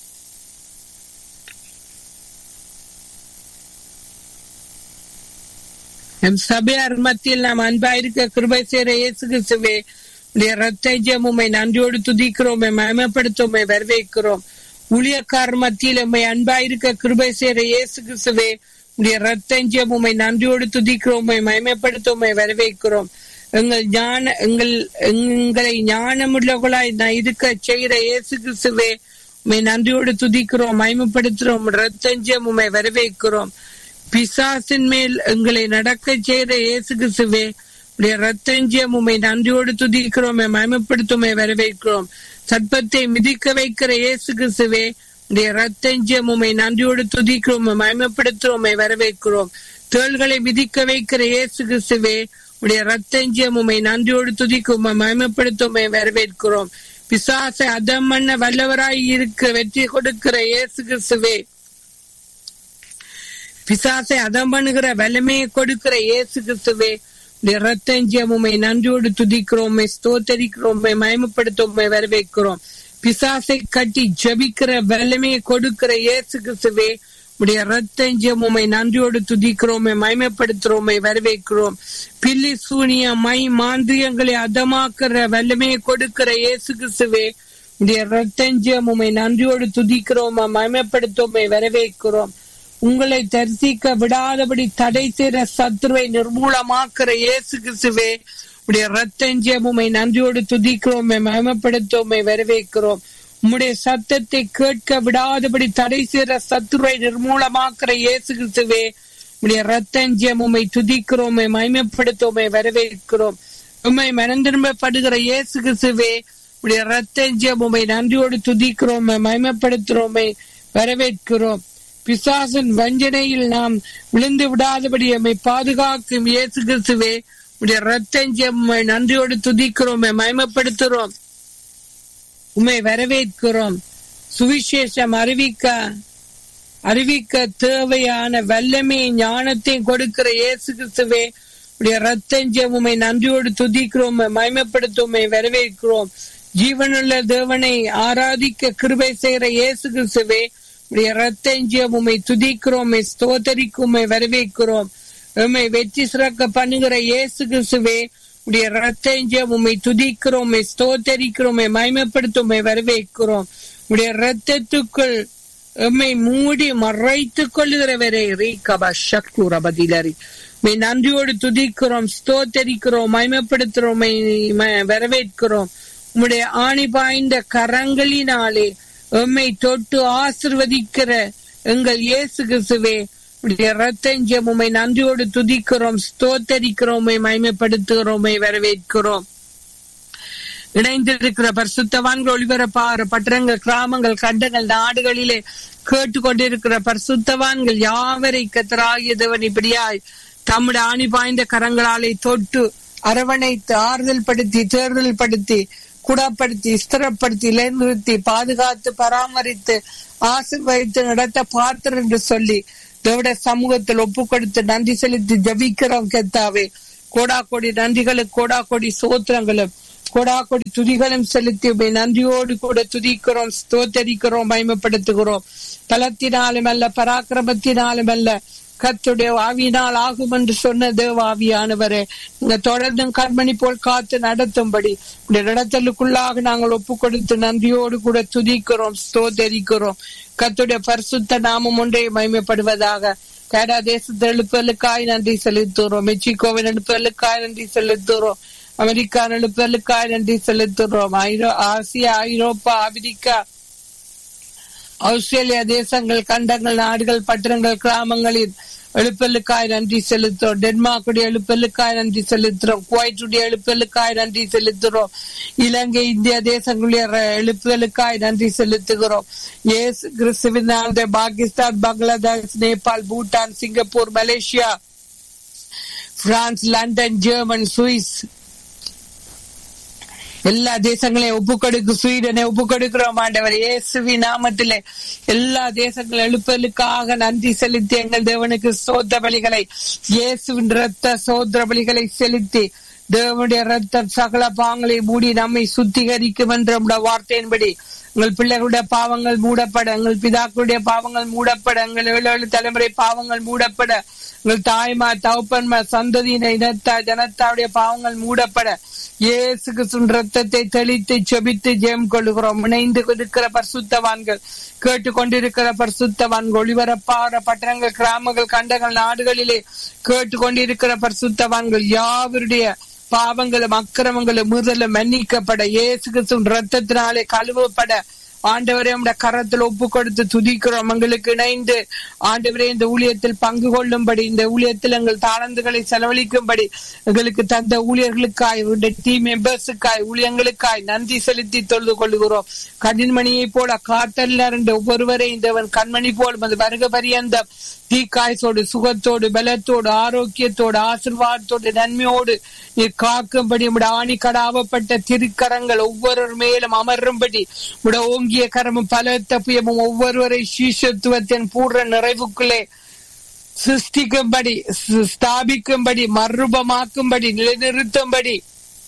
எம் சபையார் மத்தியில் நாம் அன்பாயிருக்க கிருபை செய்கிற இயேசு கிறிஸ்துவே உடைய ரத்தஞ்சம் உண்மை நன்றியோடு துதிக்கிறோம் மயமப்படுத்தும் வரவேற்கிறோம் ஊழியக்காரர் மத்தியில் உண்மை அன்பாயிருக்க கிருபை செய்கிற இயேசு கிறிஸ்துவே உடைய ரத்தஞ்சம் உண்மை நன்றியோடு துதிக்கிறோம் மயமப்படுத்தும் வரவேற்கிறோம் எங்கள் ஞான எங்கள் எங்களை ஞானமுள்ளவர்களாய் நான் இருக்க செய்கிற இயேசு கிறிஸ்துவே உண்மை நன்றியோடு துதிக்கிறோம் மயமப்படுத்துறோம் ரத்தஞ்சம் உண்மை வரவேற்கிறோம் பிசாசின் மேல் எங்களை நடக்க செய்கிற இயேசு கிறிஸ்துவே உடைய ரத்தஞ்சியம் உண்மை நன்றியோடு துதிக்கிறோம் மயமப்படுத்தும் வரவேற்கிறோம் சர்ப்பத்தை மிதிக்க வைக்கிற இயேசு கிறிஸ்துவே உடைய ரத்தஞ்சியம் உண்மை நன்றியோடு துதிக்கிறோம் மயமப்படுத்துறோம் வரவேற்கிறோம் தேள்களை மிதிக்க வைக்கிற இயேசு கிறிஸ்துவே உடைய ரத்தஞ்சியம் உண்மை நன்றியோடு துதிக்கும் மயமப்படுத்தும் வரவேற்கிறோம் பிசாசை அதம் பண்ண வல்லவராய் இருக்க வெற்றி கொடுக்கிற இயேசு கிறிஸ்துவே பிசாசை அதம் பண்ணுகிற வல்லமையை கொடுக்கிற இயேசு கிறிஸ்துவே ரத்தஞ்சியம் உண்மை நன்றியோடு துதிக்கிறோம் ஸ்தோத்தரிக்கிறோம் மயமப்படுத்தும் வரவேற்கிறோம் பிசாசை கட்டி ஜபிக்கிற வல்லமையை கொடுக்கிற இயேசு கிறிஸ்துவே உடைய ரத்தஞ்சம் உண்மை நன்றியோடு துதிக்கிறோமே மயமப்படுத்துறோமே வரவேற்கிறோம் பில்லி சூனிய மை மாந்திரியங்களை அதமாக்குற வல்லமையை கொடுக்கிற இயேசு கிறிஸ்துவே உடைய ரத்தஞ்சம் உண்மை நன்றியோடு துதிக்கிறோம் மயமப்படுத்தோமே வரவேற்கிறோம் உங்களை தரிசிக்க விடாதபடி தடை செய்கிற சத்ருவை நிர்மூலமாக்குற இயேசு கிறிஸ்துவே உடைய ரத்தஞ்சம் உண்மை நன்றியோடு துதிக்கிறோமே மயமப்படுத்தோமே வரவேற்கிறோம் உம்முடைய சத்தத்தை கேட்க விடாதபடி தடை செய்கிற சத்துரை நிர்மூலமாக்குற இயேசு கிறிஸ்துவே உடைய ரத்தஞ்சியம் உண்மை துதிக்கிறோமே மயமப்படுத்தோமே வரவேற்கிறோம் உண்மை மனந்திரும்பப்படுகிற இயேசு கிறிஸ்துவே உடைய ரத்தஞ்சியம் உண்மை நன்றியோடு துதிக்கிறோமே மயமப்படுத்துறோமே வரவேற்கிறோம் பிசாசன் வஞ்சனையில் நாம் விழுந்து விடாதபடி எம்மை பாதுகாக்கும் இயேசு கிறிஸ்துவே உடைய ரத்தஞ்சியம் நன்றியோடு துதிக்கிறோமே மயமப்படுத்துறோம் உண்மை வரவேற்கிறோம் சுவிசேஷம் அறிவிக்க அறிவிக்க தேவையான வல்லமை ஞானத்தையும் கொடுக்கிற இயேசு கிறிஸ்துவே உடைய ரத்தஞ்சம் உண்மை நன்றியோடு துதிக்கிறோம் மயமப்படுத்தும் வரவேற்கிறோம் ஜீவனுள்ள தேவனை ஆராதிக்க கிருபை செய்கிற இயேசு கிறிஸ்துவே உடைய ரத்தஞ்சியம் உண்மை துதிக்கிறோம் ஸ்தோத்தரிக்கும் வரவேற்கிறோம் உண்மை வெற்றி சிறக்க பண்ணுகிற இயேசு கிறிஸ்துவே உடைய ரத்தஞ்சம் உண்மை துதிக்கிறோம் ஸ்தோத்தரிக்கிறோம் மயமப்படுத்தும் வரவேற்கிறோம் உடைய ரத்தத்துக்குள் எம்மை மூடி மறைத்துக் கொள்ளுகிறவரை ரீகபா சக்லூர பதிலரி மை நன்றியோடு துதிக்கிறோம் ஸ்தோத்தரிக்கிறோம் மயமப்படுத்துறோம் வரவேற்கிறோம் உம்முடைய ஆணி பாய்ந்த கரங்களினாலே எம்மை தொட்டு ஆசிர்வதிக்கிற எங்கள் இயேசு கிறிஸ்துவே உடைய ரத்தஞ்சம் உண்மை நன்றியோடு துதிக்கிறோம் ஸ்தோத்தரிக்கிறோம் மயமைப்படுத்துகிறோம் வரவேற்கிறோம் இணைந்திருக்கிற பரிசுத்தவான்கள் ஒளிபரப்பாகிற பட்டணங்கள் கிராமங்கள் கண்டங்கள் நாடுகளிலே கேட்டுக்கொண்டிருக்கிற பரிசுத்தவான்கள் யாவரை கத்தராகிய தேவன் இப்படியாய் தம்முடைய ஆணி பாய்ந்த கரங்களாலே தொட்டு அரவணைத்து ஆறுதல் படுத்தி தேர்தல் படுத்தி குடப்படுத்தி ஸ்திரப்படுத்தி நிறுத்தி பாதுகாத்து பராமரித்து ஆசிர்வதித்து நடத்த பார்த்தர் என்று சொல்லி தேவட சமூகத்தில் ஒப்பு கொடுத்து நன்றி செலுத்தி ஜபிக்கிறோம் கெத்தாவே கோடா கோடி நன்றிகளும் கோடா கோடி சோத்திரங்களும் கோடா கோடி துதிகளும் செலுத்தி உம்மை நன்றியோடு கூட துதிக்கிறோம் ஸ்தோத்தரிக்கிறோம் மயமப்படுத்துகிறோம் பலத்தினாலும் அல்ல பராக்கிரமத்தினாலும் அல்ல கத்துடைய ஆவியினால் ஆகும் என்று சொன்ன தேவாவியானவரே நீங்க தொடர்ந்தும் கண்மணி போல் காத்து நடத்தும்படி இந்த நடத்தலுக்குள்ளாக நாங்கள் ஒப்பு கொடுத்து நன்றியோடு கூட துதிக்கிறோம் ஸ்தோத்தரிக்கிறோம் கத்துடைய பரிசுத்த நாமம் ஒன்றே மகிமைப்படுவதாக கேடா தேசத்து எழுப்புதலுக்காய் நன்றி செலுத்துகிறோம் மெக்சிகோவின் எழுப்புதலுக்காய் நன்றி செலுத்துகிறோம் அமெரிக்கா எழுப்புதலுக்காய் நன்றி செலுத்துகிறோம் ஐரோ ஆசியா ஐரோப்பா அமெரிக்கா ஆஸ்திரேலியா தேசங்கள் கண்டங்கள் நாடுகள் பட்டணங்கள் கிராமங்களில் எழுப்பலுக்காய் நன்றி செலுத்துறோம் டென்மார்க்குடைய எழுப்பலுக்காய் நன்றி செலுத்துறோம் குவைட்டுடைய எழுப்பலுக்காய் நன்றி செலுத்துறோம் இலங்கை இந்திய தேசங்களுடைய எழுப்புதலுக்காய் நன்றி செலுத்துகிறோம் ஏஸ் கிறிஸ்துவின் Pakistan Bangladesh Nepal Bhutan Singapore Malaysia France London German Swiss எல்லா தேசங்களையும் ஒப்பு கொடுக்கு ஸ்வீடனை ஒப்பு கொடுக்கிறோம் ஆண்டவர் இயேசுவி நாமத்திலே எல்லா தேசங்கள் எழுப்பலுக்காக நன்றி செலுத்தி எங்கள் தேவனுக்கு சோத்திர பலிகளை இயேசுவின் ரத்த சோத்திர பலிகளை செலுத்தி தேவனுடைய ரத்தம் சகல பாங்களை மூடி நம்மை சுத்திகரிக்கும் என்ற வார்த்தையின்படி உங்கள் பிள்ளைகளுடைய பாவங்கள் மூடப்பட எங்கள் பிதாக்களுடைய பாவங்கள் மூடப்பட எங்கள் ஏழு ஏழு தலைமுறை பாவங்கள் மூடப்பட உங்கள் தாய்மா தகப்பன்மா சந்ததியின இனத்தா ஜனத்தாவுடைய பாவங்கள் மூடப்பட இயேசு கிறிஸ்துவின் ரத்தத்தை தெளித்து செபித்து ஜெயம் கொள்கிறோம் இணைந்து இருக்கிற பரிசுத்தவான்கள் கேட்டுக்கொண்டிருக்கிற பரிசுத்தவான்கள் ஒளிபரப்பாகிற பட்டணங்கள் கிராமங்கள் கண்டங்கள் நாடுகளிலே கேட்டுக்கொண்டிருக்கிற பரிசுத்தவான்கள் யாவருடைய பாவங்களும் அக்கிரமங்களும் முதலும் மன்னிக்கப்பட இயேசு கிறிஸ்துவின் ரத்தத்தினாலே கழுவப்பட ஆண்டவரே உடைய கரத்தில் ஒப்பு கொடுத்து துதிக்கிறோம் எங்களுக்கு இணைந்து ஆண்டவரே இந்த ஊழியத்தில் பங்கு கொள்ளும்படி இந்த ஊழியத்தில் எங்கள் தாளந்துகளை செலவழிக்கும்படி எங்களுக்கு தந்த ஊழியர்களுக்காய் டீம் மெம்பர்ஸுக்காய் ஊழியங்களுக்காய் நன்றி செலுத்தி தொழுது கொள்கிறோம் கண்ணின்மணியை போல காத்தல் இரண்டு ஒவ்வொருவரை இந்தவன் கண்மணி போல் அது வருக பரியந்த தீக்காய்ச்சோடு சுகத்தோடு பலத்தோடு ஆரோக்கியத்தோடு ஆசிர்வாதத்தோடு நன்மையோடு நீர் காக்கும்படி உடைய ஆணி கடாவப்பட்ட திருக்கரங்கள் ஒவ்வொரு மேலும் அமரும்படி உடைய ஓங்கிய கரமும் பலத்த புயமும் ஒவ்வொருவரை சீஷத்துவத்தின் பூர்ண நிறைவுக்குள்ளே சிருஷ்டிக்கும்படி ஸ்தாபிக்கும்படி மறுரூபமாக்கும்படி நிலைநிறுத்தும்படி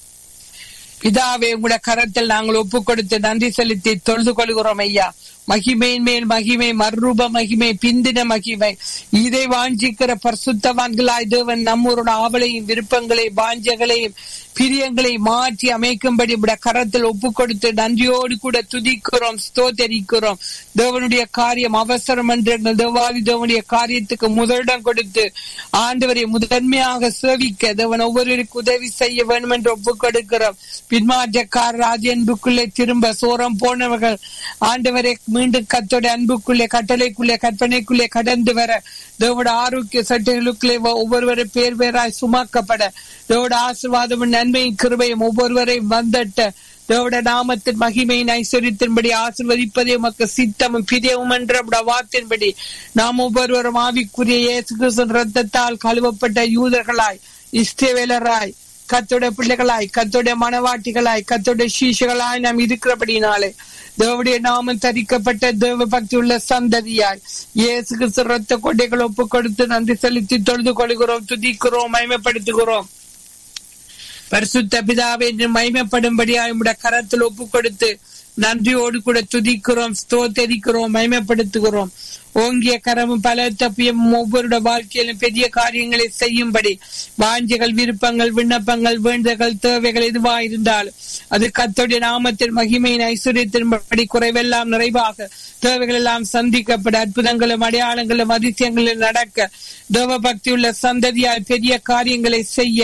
பிதாவே உங்களுடைய கரத்தில் நாங்கள் ஒப்பு கொடுத்து நன்றி செலுத்தி தொழுது கொள்கிறோம் ஐயா மகிமையின் மேல் மகிமை மறுரூப மகிமை பிந்தின மகிமை இதை வாஞ்சிக்கிற பரிசுத்தவான்களாய் தேவன் நம்மூரோட ஆவலையும் விருப்பங்களையும் வாஞ்சங்களையும் பிரியங்களை மாற்றி அமைக்கும்படி உடைய கரத்தில் ஒப்பு கொடுத்து நன்றியோடு கூட துதிக்கிறோம் ஸ்தோத்தரிக்கிறோம் தேவனுடைய காரியம் அவசரம் என்று எங்கள் தேவாதி தேவனுடைய காரியத்துக்கு முதலிடம் கொடுத்து ஆண்டவரை முதன்மையாக சேவிக்க தேவன் ஒவ்வொருவருக்கு உதவி செய்ய வேண்டும் என்று ஒப்பு கொடுக்கிறோம் பின்மாற்றக்காரர் ஆதி அன்புக்குள்ளே திரும்ப சோரம் போனவர்கள் ஆண்டவரை மீண்டும் கத்தோட அன்புக்குள்ளே கட்டளைக்குள்ளே கற்பனைக்குள்ளே கடந்து வர தேவோட ஆரோக்கிய சட்டைகளுக்குள்ளே ஒவ்வொருவரை பேர் பேராய் சுமக்கப்பட தேவோட ஆசிர்வாதமும் நன்மையும் கிருபையும் ஒவ்வொருவரையும் வந்தட்ட தேவோட நாமத்தின் மகிமையின் ஐஸ்வர்யத்தின்படி ஆசிர்வதிப்பதே உமக்கு சித்தமும் பிரியவும் என்ற வார்த்தையின்படி நாம் ஒவ்வொருவரும் ஆவிக்குரிய இயேசு கிறிஸ்துவின் ரத்தத்தால் கழுவப்பட்ட யூதர்களாய் இஸ்தேவேலராய் கத்தோட பிள்ளைகளாய் கத்தோட மனவாட்டிகளாய் கத்தோட சீஷகளாய் நாம் இருக்கிறபடினாலே தேவடைய நாமம் தரிக்கப்பட்ட தேவ பக்தி உள்ள சந்ததியாய் இயேசு கிறிஸ்து ரத்த கொடைகள் ஒப்பு கொடுத்து நன்றி செலுத்தி தொழுது கொள்கிறோம் துதிக்கிறோம் மயமப்படுத்துகிறோம் பரிசுத்த பிதாவை மயமப்படும்படியாய் உடைய கரத்தில் ஒப்பு கொடுத்து நன்றியோடு கூட துதிக்கிறோம் ஸ்தோத்தரிக்கிறோம் மயமப்படுத்துகிறோம் ஓங்கிய கரமும் பல தப்பியும் ஒவ்வொருட வாழ்க்கையிலும் பெரிய காரியங்களை செய்யும்படி வாஞ்சைகள் விருப்பங்கள் விண்ணப்பங்கள் வேண்டுதல்கள் தேவைகள் எதுவா இருந்தாலும் அது கத்தோடைய நாமத்தின் மகிமையின் ஐஸ்வர்யத்தின்படி குறைவெல்லாம் நிறைவாக தேவைகள் எல்லாம் சந்திக்கப்பட அற்புதங்களும் அடையாளங்களும் அதிசயங்களும் நடக்க தேவ பக்தி உள்ள சந்ததியாய் பெரிய காரியங்களை செய்ய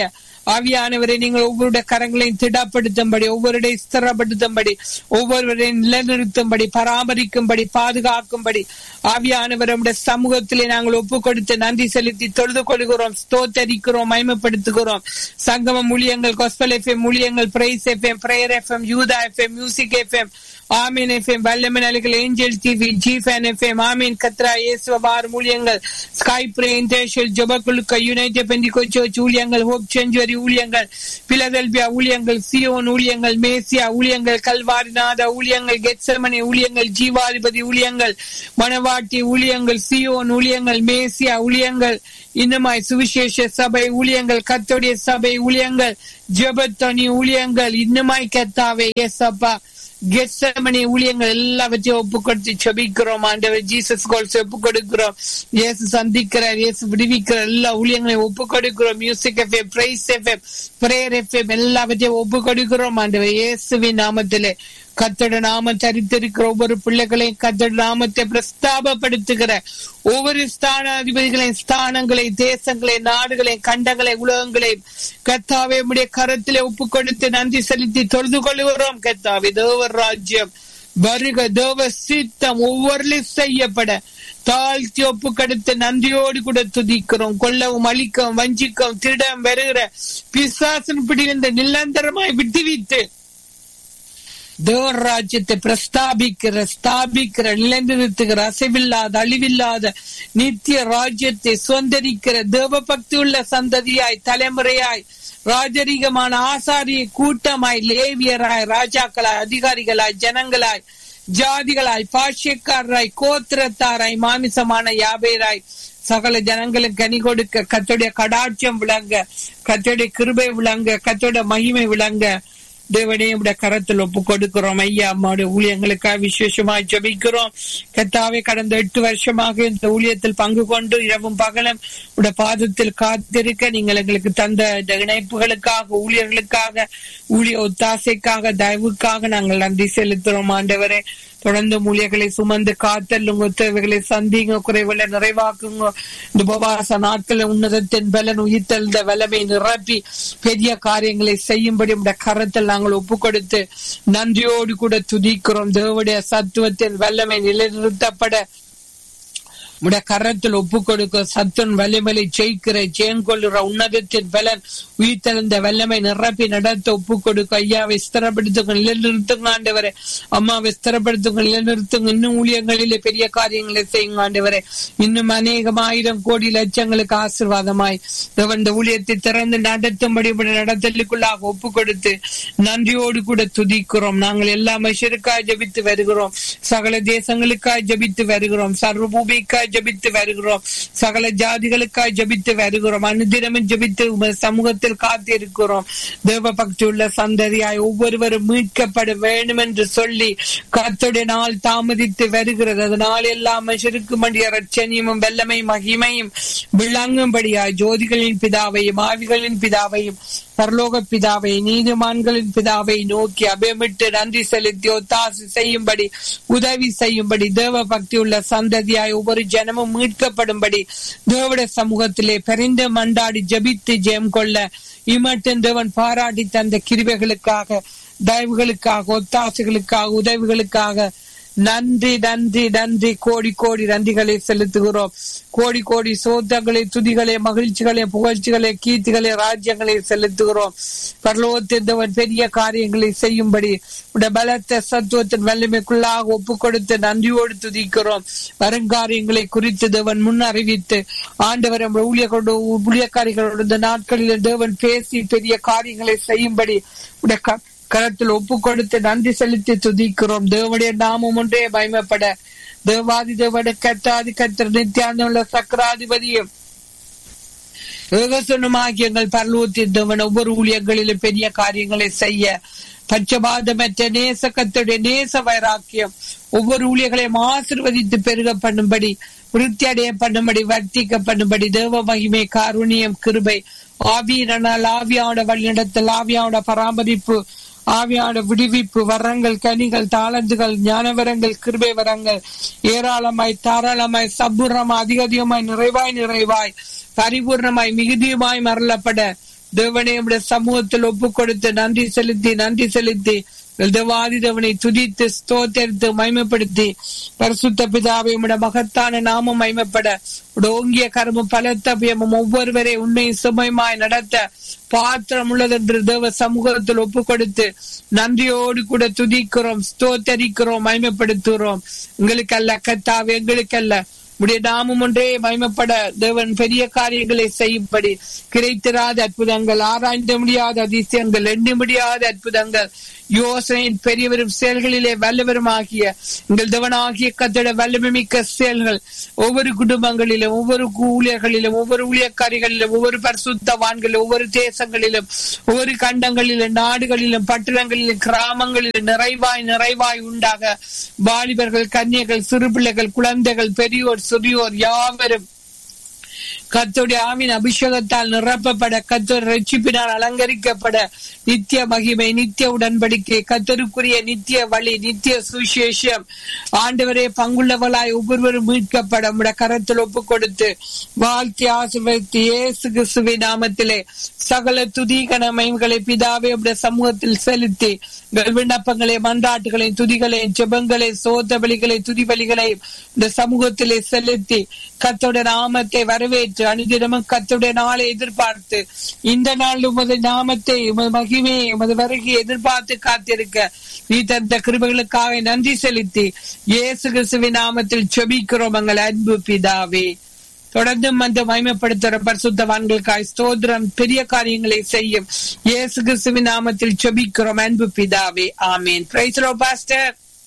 ஆவியானவரை நீங்கள் ஒவ்வொருடைய கரங்களையும் திடப்படுத்தும்படி ஒவ்வொருடைய ஸ்திரப்படுத்தும்படி ஒவ்வொருவரையும் நிலைநிறுத்தும்படி பராமரிக்கும்படி பாதுகாக்கும்படி ஆவியானவர் நம்முடைய சமூகத்திலே நாங்கள் ஒப்பு கொடுத்து நன்றி செலுத்தி தொழுது கொள்கிறோம் ஸ்தோத்தரிக்கிறோம் மயமப்படுத்துகிறோம் சங்கமம் ஊழியங்கள் கொஸ்பல் எஃப்எம் ஊழியங்கள் பிரைஸ் எஃப்எம் பிரேயர் எஃப்எம் யூதா எஃப்எம் மியூசிக் எஃப்எம் ஆமீன் எஃப்எம் வல்லமன் அலைகள் ஏஞ்சல் டிவி ஜிஃபேன் எஃப்எம் ஆமீன் கத்ரா இயேசுவார் ஊழியங்கள் ஸ்கை பிரே இன்டர்நேஷனல் ஜபக்குழுக்க யுனைடெட் பெண்டிகோ சர்ச் ஊழியங்கள் ஹோப் செஞ்சுவரி ஊழியங்கள் பிலதெல்பியா ஊழியங்கள் சியோன் ஊழியங்கள் மேசியா ஊழியங்கள் கல்வாரிநாத ஊழியங்கள் கெட்சமனி ஊழியங்கள் ஜீவாதிபதி ஊழியங்கள் மணவாட்டி ஊழியங்கள் சியோன் ஊழியங்கள் மேசியா ஊழியங்கள் இன்னுமாய் சுவிசேஷ சபை ஊழியங்கள் கத்தோடைய சபை ஊழியங்கள் ஜெபத்தனி ஊழியங்கள் இன்னுமாய் கத்தாவே எஸ் அப்பா கெட்சமனி ஊழியங்கள் எல்லாவற்றையும் ஒப்பு கொடுத்து செபிக்கிறோம் ஆண்டவர் ஜீசஸ் கோல்ஸ் ஒப்பு கொடுக்கிறோம் இயேசு சந்திக்கிறார் இயேசு விடுவிக்கிறார் எல்லா ஊழியங்களையும் ஒப்பு கொடுக்கிறோம் music FM praise FM prayer FM எல்லாவற்றையும் ஒப்பு கொடுக்கிறோம் ஆண்டவர் இயேசுவின் நாமத்திலே கத்தோட நாம தரித்திருக்கிற ஒவ்வொரு பிள்ளைகளையும் கத்தோட நாமத்தை பிரஸ்தாபப்படுத்துகிற ஒவ்வொரு ஸ்தானாதிபதிகளையும் ஸ்தானங்களை தேசங்களை நாடுகளை கண்டங்களை உலகங்களையும் கத்தாவே உடைய கரத்திலே ஒப்பு கொடுத்து நன்றி செலுத்தி தொழுது கொள்கிறோம் கத்தாவே தேவர் ராஜ்யம் வருக தேவ சித்தம் ஒவ்வொரு செய்யப்பட தாழ்த்தி ஒப்பு கொடுத்து நன்றியோடு கூட துதிக்கிறோம் கொல்லவும் அழிக்கவும் வஞ்சிக்கவும் திருடம் வருகிற பிசாசன் பிடிந்த நிலந்தரமாய் விட்டுவித்து தேவர் ராஜ்யத்தை பிரஸ்தாபிக்கிற ஸ்தாபிக்கிற நிலைநிறுத்துகிற அசைவில்லாத அழிவில்லாத நித்திய ராஜ்யத்தை சுதந்திரிக்கிற தேவ பக்தி உள்ள சந்ததியாய் தலைமுறையாய் ராஜரீகமான ஆசாரிய கூட்டமாய் லேவியராய் ராஜாக்களாய் அதிகாரிகளாய் ஜனங்களாய் ஜாதிகளாய் பாஷ்யக்காரராய் கோத்திரத்தாராய் மாமிசமான யாபேராய் சகல ஜனங்களுக்கு கனி கொடுக்க கத்தோடைய கடாட்சியம் விளங்க கத்தோடைய கிருபை விளங்க கத்தோட மகிமை விளங்க தேவனையும் கரத்தில் ஒப்பு கொடுக்கிறோம் ஐயா அம்மாவுடைய ஊழியங்களுக்காக விசேஷமாய் ஜபிக்கிறோம் கத்தாவே கடந்த எட்டு வருஷமாக இந்த ஊழியத்தில் பங்கு கொண்டு இரவும் பகலும் உடைய பாதத்தில் காத்திருக்க நீங்கள் எங்களுக்கு தந்த இந்த இணைப்புகளுக்காக ஊழியர்களுக்காக ஊழிய ஒத்தாசைக்காக தயவுக்காக நாங்கள் நன்றி செலுத்துறோம் ஆண்டவரே தொடர்ந்து மூலியர்களை சுமந்து காத்தல்லுங்க தேவைகளை சந்திங்க குறைவுகளை நிறைவாக்குங்க இந்த உபவாச நாட்கள் உன்னதத்தின் பலன் உயிர்த்தெழுந்த வல்லமை நிரப்பி பெரிய காரியங்களை செய்யும்படி உடைய கரத்தில் நாங்கள் ஒப்பு கொடுத்து நன்றியோடு கூட துதிக்கிறோம் தேவடைய சத்துவத்தின் வல்லமை நிலைநிறுத்தப்பட உடைய கரத்தில் ஒப்பு கொடுக்க சத்துன் வல்லமையை ஜெயிக்கிற ஜெயங்கொள்ளுற உன்னதத்தின் பலன் உயிர்த்தெழுந்த வல்லமை நிரப்பி நடத்த ஒப்பு கொடுக்க ஐயா விஸ்தரப்படுத்துங்க நிலைநிறுத்துங்க ஆண்டவரே அம்மா விஸ்தரப்படுத்துங்க நிலைநிறுத்துங்க இன்னும் ஊழியங்களிலே பெரிய காரியங்களை செய்யுங்க ஆண்டவரே இன்னும் அநேகம் ஆயிரம் கோடி லட்சங்களுக்கு ஆசிர்வாதமாய் இந்த ஊழியத்தை திறந்து நடத்தும்படி நடத்தலுக்குள்ளாக ஒப்பு கொடுத்து நன்றியோடு கூட துதிக்கிறோம் நாங்கள் எல்லா மனுஷருக்காய் ஜபித்து வருகிறோம் சகல தேசங்களுக்காய் ஜபித்து வருகிறோம் சர்வபூமிக்காய் ஜபித்து வருகிறோம் சகல ஜாதிகளுக்காய் ஜபித்து வருகிறோம் அனுதினமும் ஜபித்து சமூகத்தில் காத்திருக்கிறோம் தேவ பக்தி உள்ள சந்ததியாய் ஒவ்வொருவரும் மீட்கப்பட வேண்டும் என்று சொல்லி கத்துடைய நாள் தாமதித்து வருகிறது அதனால் எல்லா மனுஷருக்கும் வேண்டிய ரட்சணியமும் வெள்ளமை மகிமையும் விளங்கும்படியாய் ஜோதிகளின் பிதாவையும் ஆவிகளின் பிதாவையும் பரலோக பிதாவை நீதிமான்களின் பிதாவை நோக்கி அபயமிட்டு நன்றி செலுத்தி ஒத்தாசு செய்யும்படி உதவி செய்யும்படி தேவ பக்தி உள்ள சந்ததியாய் ஒவ்வொரு ஜனமும் மீட்கப்படும்படி தேவட சமூகத்திலே பெரிந்து மண்டாடி ஜபித்து ஜெயம் கொள்ள இமட்டன் தேவன் பாராட்டி தந்த கிருவைகளுக்காக தயவுகளுக்காக ஒத்தாசுகளுக்காக உதவிகளுக்காக நன்றி நன்றி நன்றி கோடி கோடி நன்றிகளை செலுத்துகிறோம் கோடி கோடி சோதங்களை துதிகளை மகிழ்ச்சிகளை புகழ்ச்சிகளை கீர்த்திகளை ராஜ்யங்களை செலுத்துகிறோம் பரலோகத்தின் பெரிய காரியங்களை செய்யும்படி உடைய பலத்த சத்துவத்தின் வல்லமைக்குள்ளாக ஒப்பு கொடுத்து நன்றியோடு துதிக்கிறோம் வருங்காரியங்களை குறித்து தேவன் முன் அறிவித்து ஆண்டவர் ஊழியர்களோடு ஊழியக்காரிகளோடு இந்த நாட்களில் தேவன் பேசி பெரிய காரியங்களை செய்யும்படி உடைய கரத்தில் ஒப்பு கொடுத்து நன்றி செலுத்தி துதிக்கிறோம் தேவனுடைய நாமம் ஒன்றே பயமப்பட தேவாதி தேவட கத்தாதி கத்திர நித்தியானமுள்ள சக்கராதிபதியும் ஏகசனமாகி எங்கள் பரலூத்தின் தேவன் ஒவ்வொரு ஊழியர்களிலும் பெரிய காரியங்களை செய்ய பட்சபாதமற்ற நேச கத்துடைய நேச வைராக்கியம் ஒவ்வொரு ஊழியர்களையும் ஆசிர்வதித்து பெருக பண்ணும்படி விருத்தி அடைய பண்ணும்படி வர்த்திக்க பண்ணும்படி தேவ மகிமை காருணியம் கிருபை ஆவியினால் ஆவியாவோட வழிநடத்தல் ஆவியாவோட பராமரிப்பு ஆவியான விடுவிப்பு வரங்கள் கனிகள் தாளந்துகள் ஞான வரங்கள் கிருபை வரங்கள் ஏராளமாய் தாராளமாய் சபுரமாய் அதிக அதிகமாய் நிறைவாய் நிறைவாய் பரிபூர்ணமாய் மிகுதியுமாய் மரளப்பட தேவனை நம்முடைய சமூகத்தில் ஒப்பு கொடுத்து நன்றி செலுத்தி நன்றி செலுத்தி தேவாதி தேவனை துதித்து ஸ்தோத்தரித்து மைமைப்படுத்தி பரிசுத்த பிதாவை உம்முடைய மகத்தான நாமம் மைமைப்பட ஓங்கிய கருமம் பலத்த பியமும் ஒவ்வொருவரை உண்மை சுமைமாய் நடத்த பாத்திரம் உள்ளதென்று தேவ சமூகத்தில் ஒப்பு கொடுத்து நன்றியோடு கூட துதிக்கிறோம் ஸ்தோத்தரிக்கிறோம் மைமைப்படுத்துகிறோம் எங்களுக்கல்ல கத்தாவே எங்களுக்கல்ல உடைய நாமம் ஒன்றே மயமப்பட தேவன் பெரிய காரியங்களை செய்யும்படி கிடைத்திராத அற்புதங்கள் ஆராய்ந்த முடியாத அதிசயங்கள் எண்ணி முடியாத அற்புதங்கள் யோசனையின் பெரியவரும் செயல்களிலே வல்லவரும் ஆகிய எங்கள் தேவனாகிய கத்தோட வல்லமை மிக்க செயல்கள் ஒவ்வொரு குடும்பங்களிலும் ஒவ்வொரு ஊழியர்களிலும் ஒவ்வொரு ஊழியக்காரிகளிலும் ஒவ்வொரு பரிசுத்தவான்களிலும் ஒவ்வொரு தேசங்களிலும் ஒவ்வொரு கண்டங்களிலும் நாடுகளிலும் பட்டணங்களிலும் கிராமங்களிலும் நிறைவாய் நிறைவாய் உண்டாக வாலிபர்கள் கன்னியர்கள் சிறு பிள்ளைகள் குழந்தைகள் பெரியோர் சிறியோர் யாவரும் கத்துடைய ஆவின் அபிஷேகத்தால் நிரப்பப்பட கத்தர் ரட்சிப்பினால் அலங்கரிக்கப்பட நித்திய மகிமை நித்திய உடன்படிக்கை கத்தருக்குரிய நித்திய வழி நித்திய சுசேஷம் ஆண்டவரே பங்குள்ளவளாய் ஒவ்வொருவரும் மீட்கப்பட உடைய கரத்தில் ஒப்பு கொடுத்து வாழ்த்தி ஆசிர்வதித்து இயேசு கிறிஸ்துவின் நாமத்திலே சகல துதிகன மயங்களை பிதாவே உடைய சமூகத்தில் செலுத்தி விண்ணப்பங்களை மன்றாட்டுகளை துதிகளை ஜெபங்களை சோத பலிகளை துதி பலிகளை இந்த சமூகத்திலே செலுத்தி கத்தோட நாமத்தை வரவேற்று அனுதினமும் கத்தோட நாளை எதிர்பார்த்து இந்த நாள் உமது நாமத்தை உமது மகிமையை உமது வருகை எதிர்பார்த்து காத்திருக்க நீ தந்த கிருபைகளுக்காக நன்றி செலுத்தி இயேசு கிறிஸ்துவின் நாமத்தில் செபிக்கிறோம் எங்கள் அன்பு பிதாவே தொடர்ந்து வந்து மயமப்படுத்துற பரிசுத்தவான்களுக்காய் ஸ்தோத்திரம் பெரிய காரியங்களை செய்யும் இயேசு கிறிஸ்துவின் நாமத்தில் செபிக்கிறோம் அன்பு பிதாவே ஆமீன் praise pastor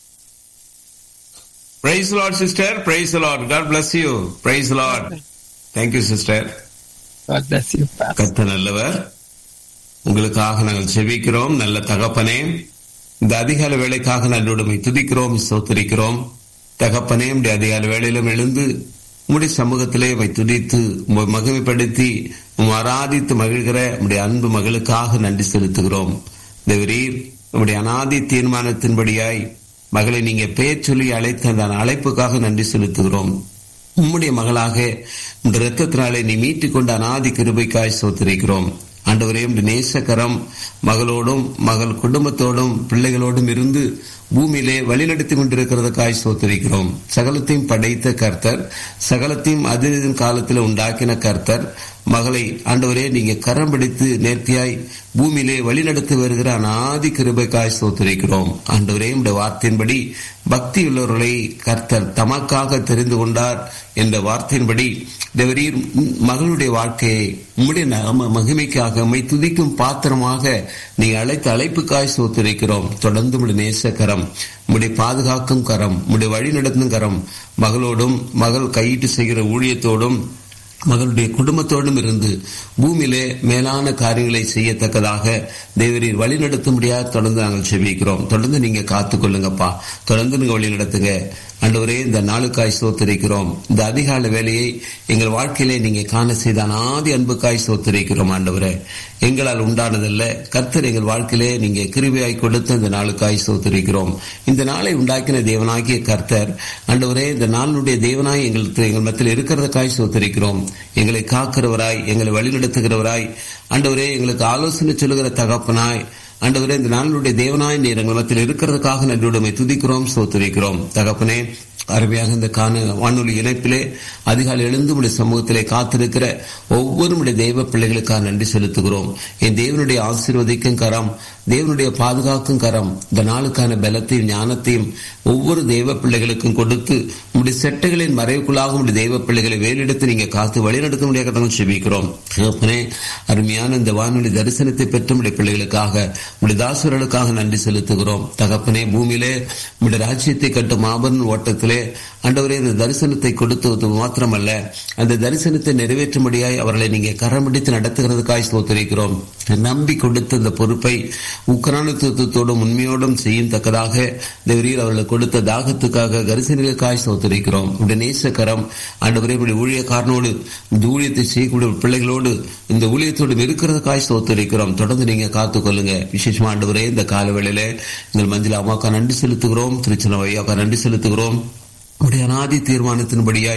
Praise the Lord, sister. Praise the Lord. God bless you. Praise the Lord. Thank you, sister. God bless you, Pastor. கத்த நல்லவர் உங்களுக்காக நாங்கள் செபிக்கிறோம் நல்ல தகப்பனே இந்த அதிகால வேலைக்காக நல்லுடைமை துதிக்கிறோம் சோத்தரிக்கிறோம் தகப்பனே உடைய அதிகால வேளையிலும் எழுந்து உம்முடைய சமூகத்திலே உம்மை துதித்து உம்மை மகிமைப்படுத்தி உம் ஆராதித்து மகிழ்கிற உம்முடைய அன்பு மகளுக்காக நன்றி செலுத்துகிறோம் தேவரீர் உம்முடைய அனாதி தீர்மானத்தின்படியாய் மகளை நீங்க பெயர் சொல்லி அழைத்த அந்த அழைப்புக்காக நன்றி செலுத்துகிறோம் உம்முடைய மகளாக இந்த இரத்தத்தினாலே நீ மீட்டுக் கொண்ட அநாதி கிருபைக்காய் சோத்திருக்கிறோம் ஆண்டவரே உம்முடைய நேசக்கரம் மகளோடும் மகள் குடும்பத்தோடும் பிள்ளைகளோடும் இருந்து பூமியிலே வழிநடத்தி கொண்டிருக்கிறதுக்காய் சோத்திருக்கிறோம் சகலத்தையும் படைத்த கர்த்தர் சகலத்தையும் அதிரின் காலத்தில் உண்டாக்கின கர்த்தர் மகளை ஆண்டவரே நீங்க கரம் பிடித்து நேர்த்தியாய் பூமியிலே வழிநடத்தி வருகிற அநாதி கிருபைக்காய் சோத்திருக்கிறோம் ஆண்டவரே உடைய வார்த்தையின்படி பக்தி உள்ளவர்களை கர்த்தர் தமக்காக தெரிந்து கொண்டார் என்ற வார்த்தையின்படி தேவரீர் மகளுடைய வாழ்க்கையை உம்முடைய நாம மகிமைக்காக உம்மை துதிக்கும் பாத்திரமாக நீ அழைத்த அழைப்புக்காய் சோத்திருக்கிறோம் தொடர்ந்து உடைய நேசக்கரம் உடைய பாதுகாக்கும் கரம் உடைய வழி நடத்தும் கரம் மகளோடும் மகள் கையிட்டு செய்கிற ஊழியத்தோடும் மகளுடைய குடும்பத்தோடும் இருந்து பூமியிலே மேலான காரியங்களை செய்யத்தக்கதாக தேவரீர் வழி நடத்த முடியாது தொடர்ந்து நாங்கள் செபிக்கிறோம் தொடர்ந்து நீங்க காத்து கொள்ளுங்கப்பா தொடர்ந்து நீங்க வழி நடத்துங்க ஆண்டவரே இந்த நாளுக்காய் சோத்திருக்கிறோம் இந்த அதிகால வேலையை எங்கள் வாழ்க்கையிலே நீங்க காண செய்த அனாதி அன்புக்காய் சோத்திருக்கிறோம் ஆண்டவரே எங்களால் உண்டானதல்ல கர்த்தர் எங்கள் வாழ்க்கையிலே நீங்க கிருபியாய் கொடுத்த இந்த நாளுக்காய் சோத்திருக்கிறோம் இந்த நாளை உண்டாக்கின தேவனாகிய கர்த்தர் ஆண்டவரே இந்த நாளினுடைய தேவனாய் எங்களுக்கு எங்கள் மத்தியில் இருக்கிறதுக்காய் சோத்திருக்கிறோம் எங்களை காக்கிறவராய் எங்களை வழிநடத்துகிறவராய் ஆண்டவரே எங்களுக்கு ஆலோசனை சொல்லுகிற தகப்பனாய் ஆண்டவரே இந்த நாளுடைய தேவனாய் நீர் எங்கள் மத்தியில் இருக்கிறதுக்காக நன்றியுடைமை துதிக்கிறோம் சோத்துரைக்கிறோம் தகப்பனே அருமையாக இந்த காண வானொலி இணைப்பிலே அதிகாலை எழுந்து உடைய சமூகத்திலே காத்திருக்கிற ஒவ்வொரு தெய்வ பிள்ளைகளுக்காக நன்றி செலுத்துகிறோம் என் தேவனுடைய ஆசீர்வதிக்கும் கரம் தேவனுடைய பாதுகாக்கும் கரம் இந்த நாளுக்கான பலத்தையும் ஞானத்தையும் ஒவ்வொரு தெய்வ பிள்ளைகளுக்கும் கொடுத்து உடைய செட்டைகளின் மறைவுக்குள்ளாக உடைய தெய்வ பிள்ளைகளை வேலெடுத்து நீங்க காத்து வழிநடத்த முடியாத செபிக்கிறோம் தகப்பனே அருமையான இந்த வானொலி தரிசனத்தை பெற்ற உடைய பிள்ளைகளுக்காக உடைய தாசர்களுக்காக நன்றி செலுத்துகிறோம் தகப்பனே பூமியிலே உடைய ராஜ்யத்தை கட்டும் மாபெரும் ஓட்டத்திலே ஆண்டவரே இந்த தரிசனத்தை கொடுத்தது மாத்திரமல்ல அந்த தரிசனத்தை நிறைவேற்றும்படியாய் அவர்களை நீங்க கரம்பிடித்து நடத்துகிறதுக்காய் ஸ்தோத்திரிக்கிறோம் நம்பி கொடுத்த இந்த பொறுப்பை உக்கரானுத்துவத்தோடும் உண்மையோடும் செய்யும் தக்கதாக தேவரீர் அவர்களுக்கு கொடுத்த தாகத்துக்காக கரிசனைகளுக்காய் ஸ்தோத்திரிக்கிறோம் உடைய நேசக்கரம் ஆண்டவரே இப்படி ஊழியக்காரனோடு இந்த ஊழியத்தை செய்யக்கூடிய பிள்ளைகளோடு இந்த ஊழியத்தோடு இருக்கிறதுக்காய் ஸ்தோத்திரிக்கிறோம் தொடர்ந்து நீங்க காத்துக்கொள்ளுங்க விசேஷமா ஆண்டவரே இந்த காலவேளையில எங்கள் மஞ்சள் அம்மாக்கா நன்றி செலுத்துகிறோம் திருச்சன ஐயாக்கா நன்றி செலுத்துகிறோம் உடைய அநாதி தீர்மானத்தின்படியாய்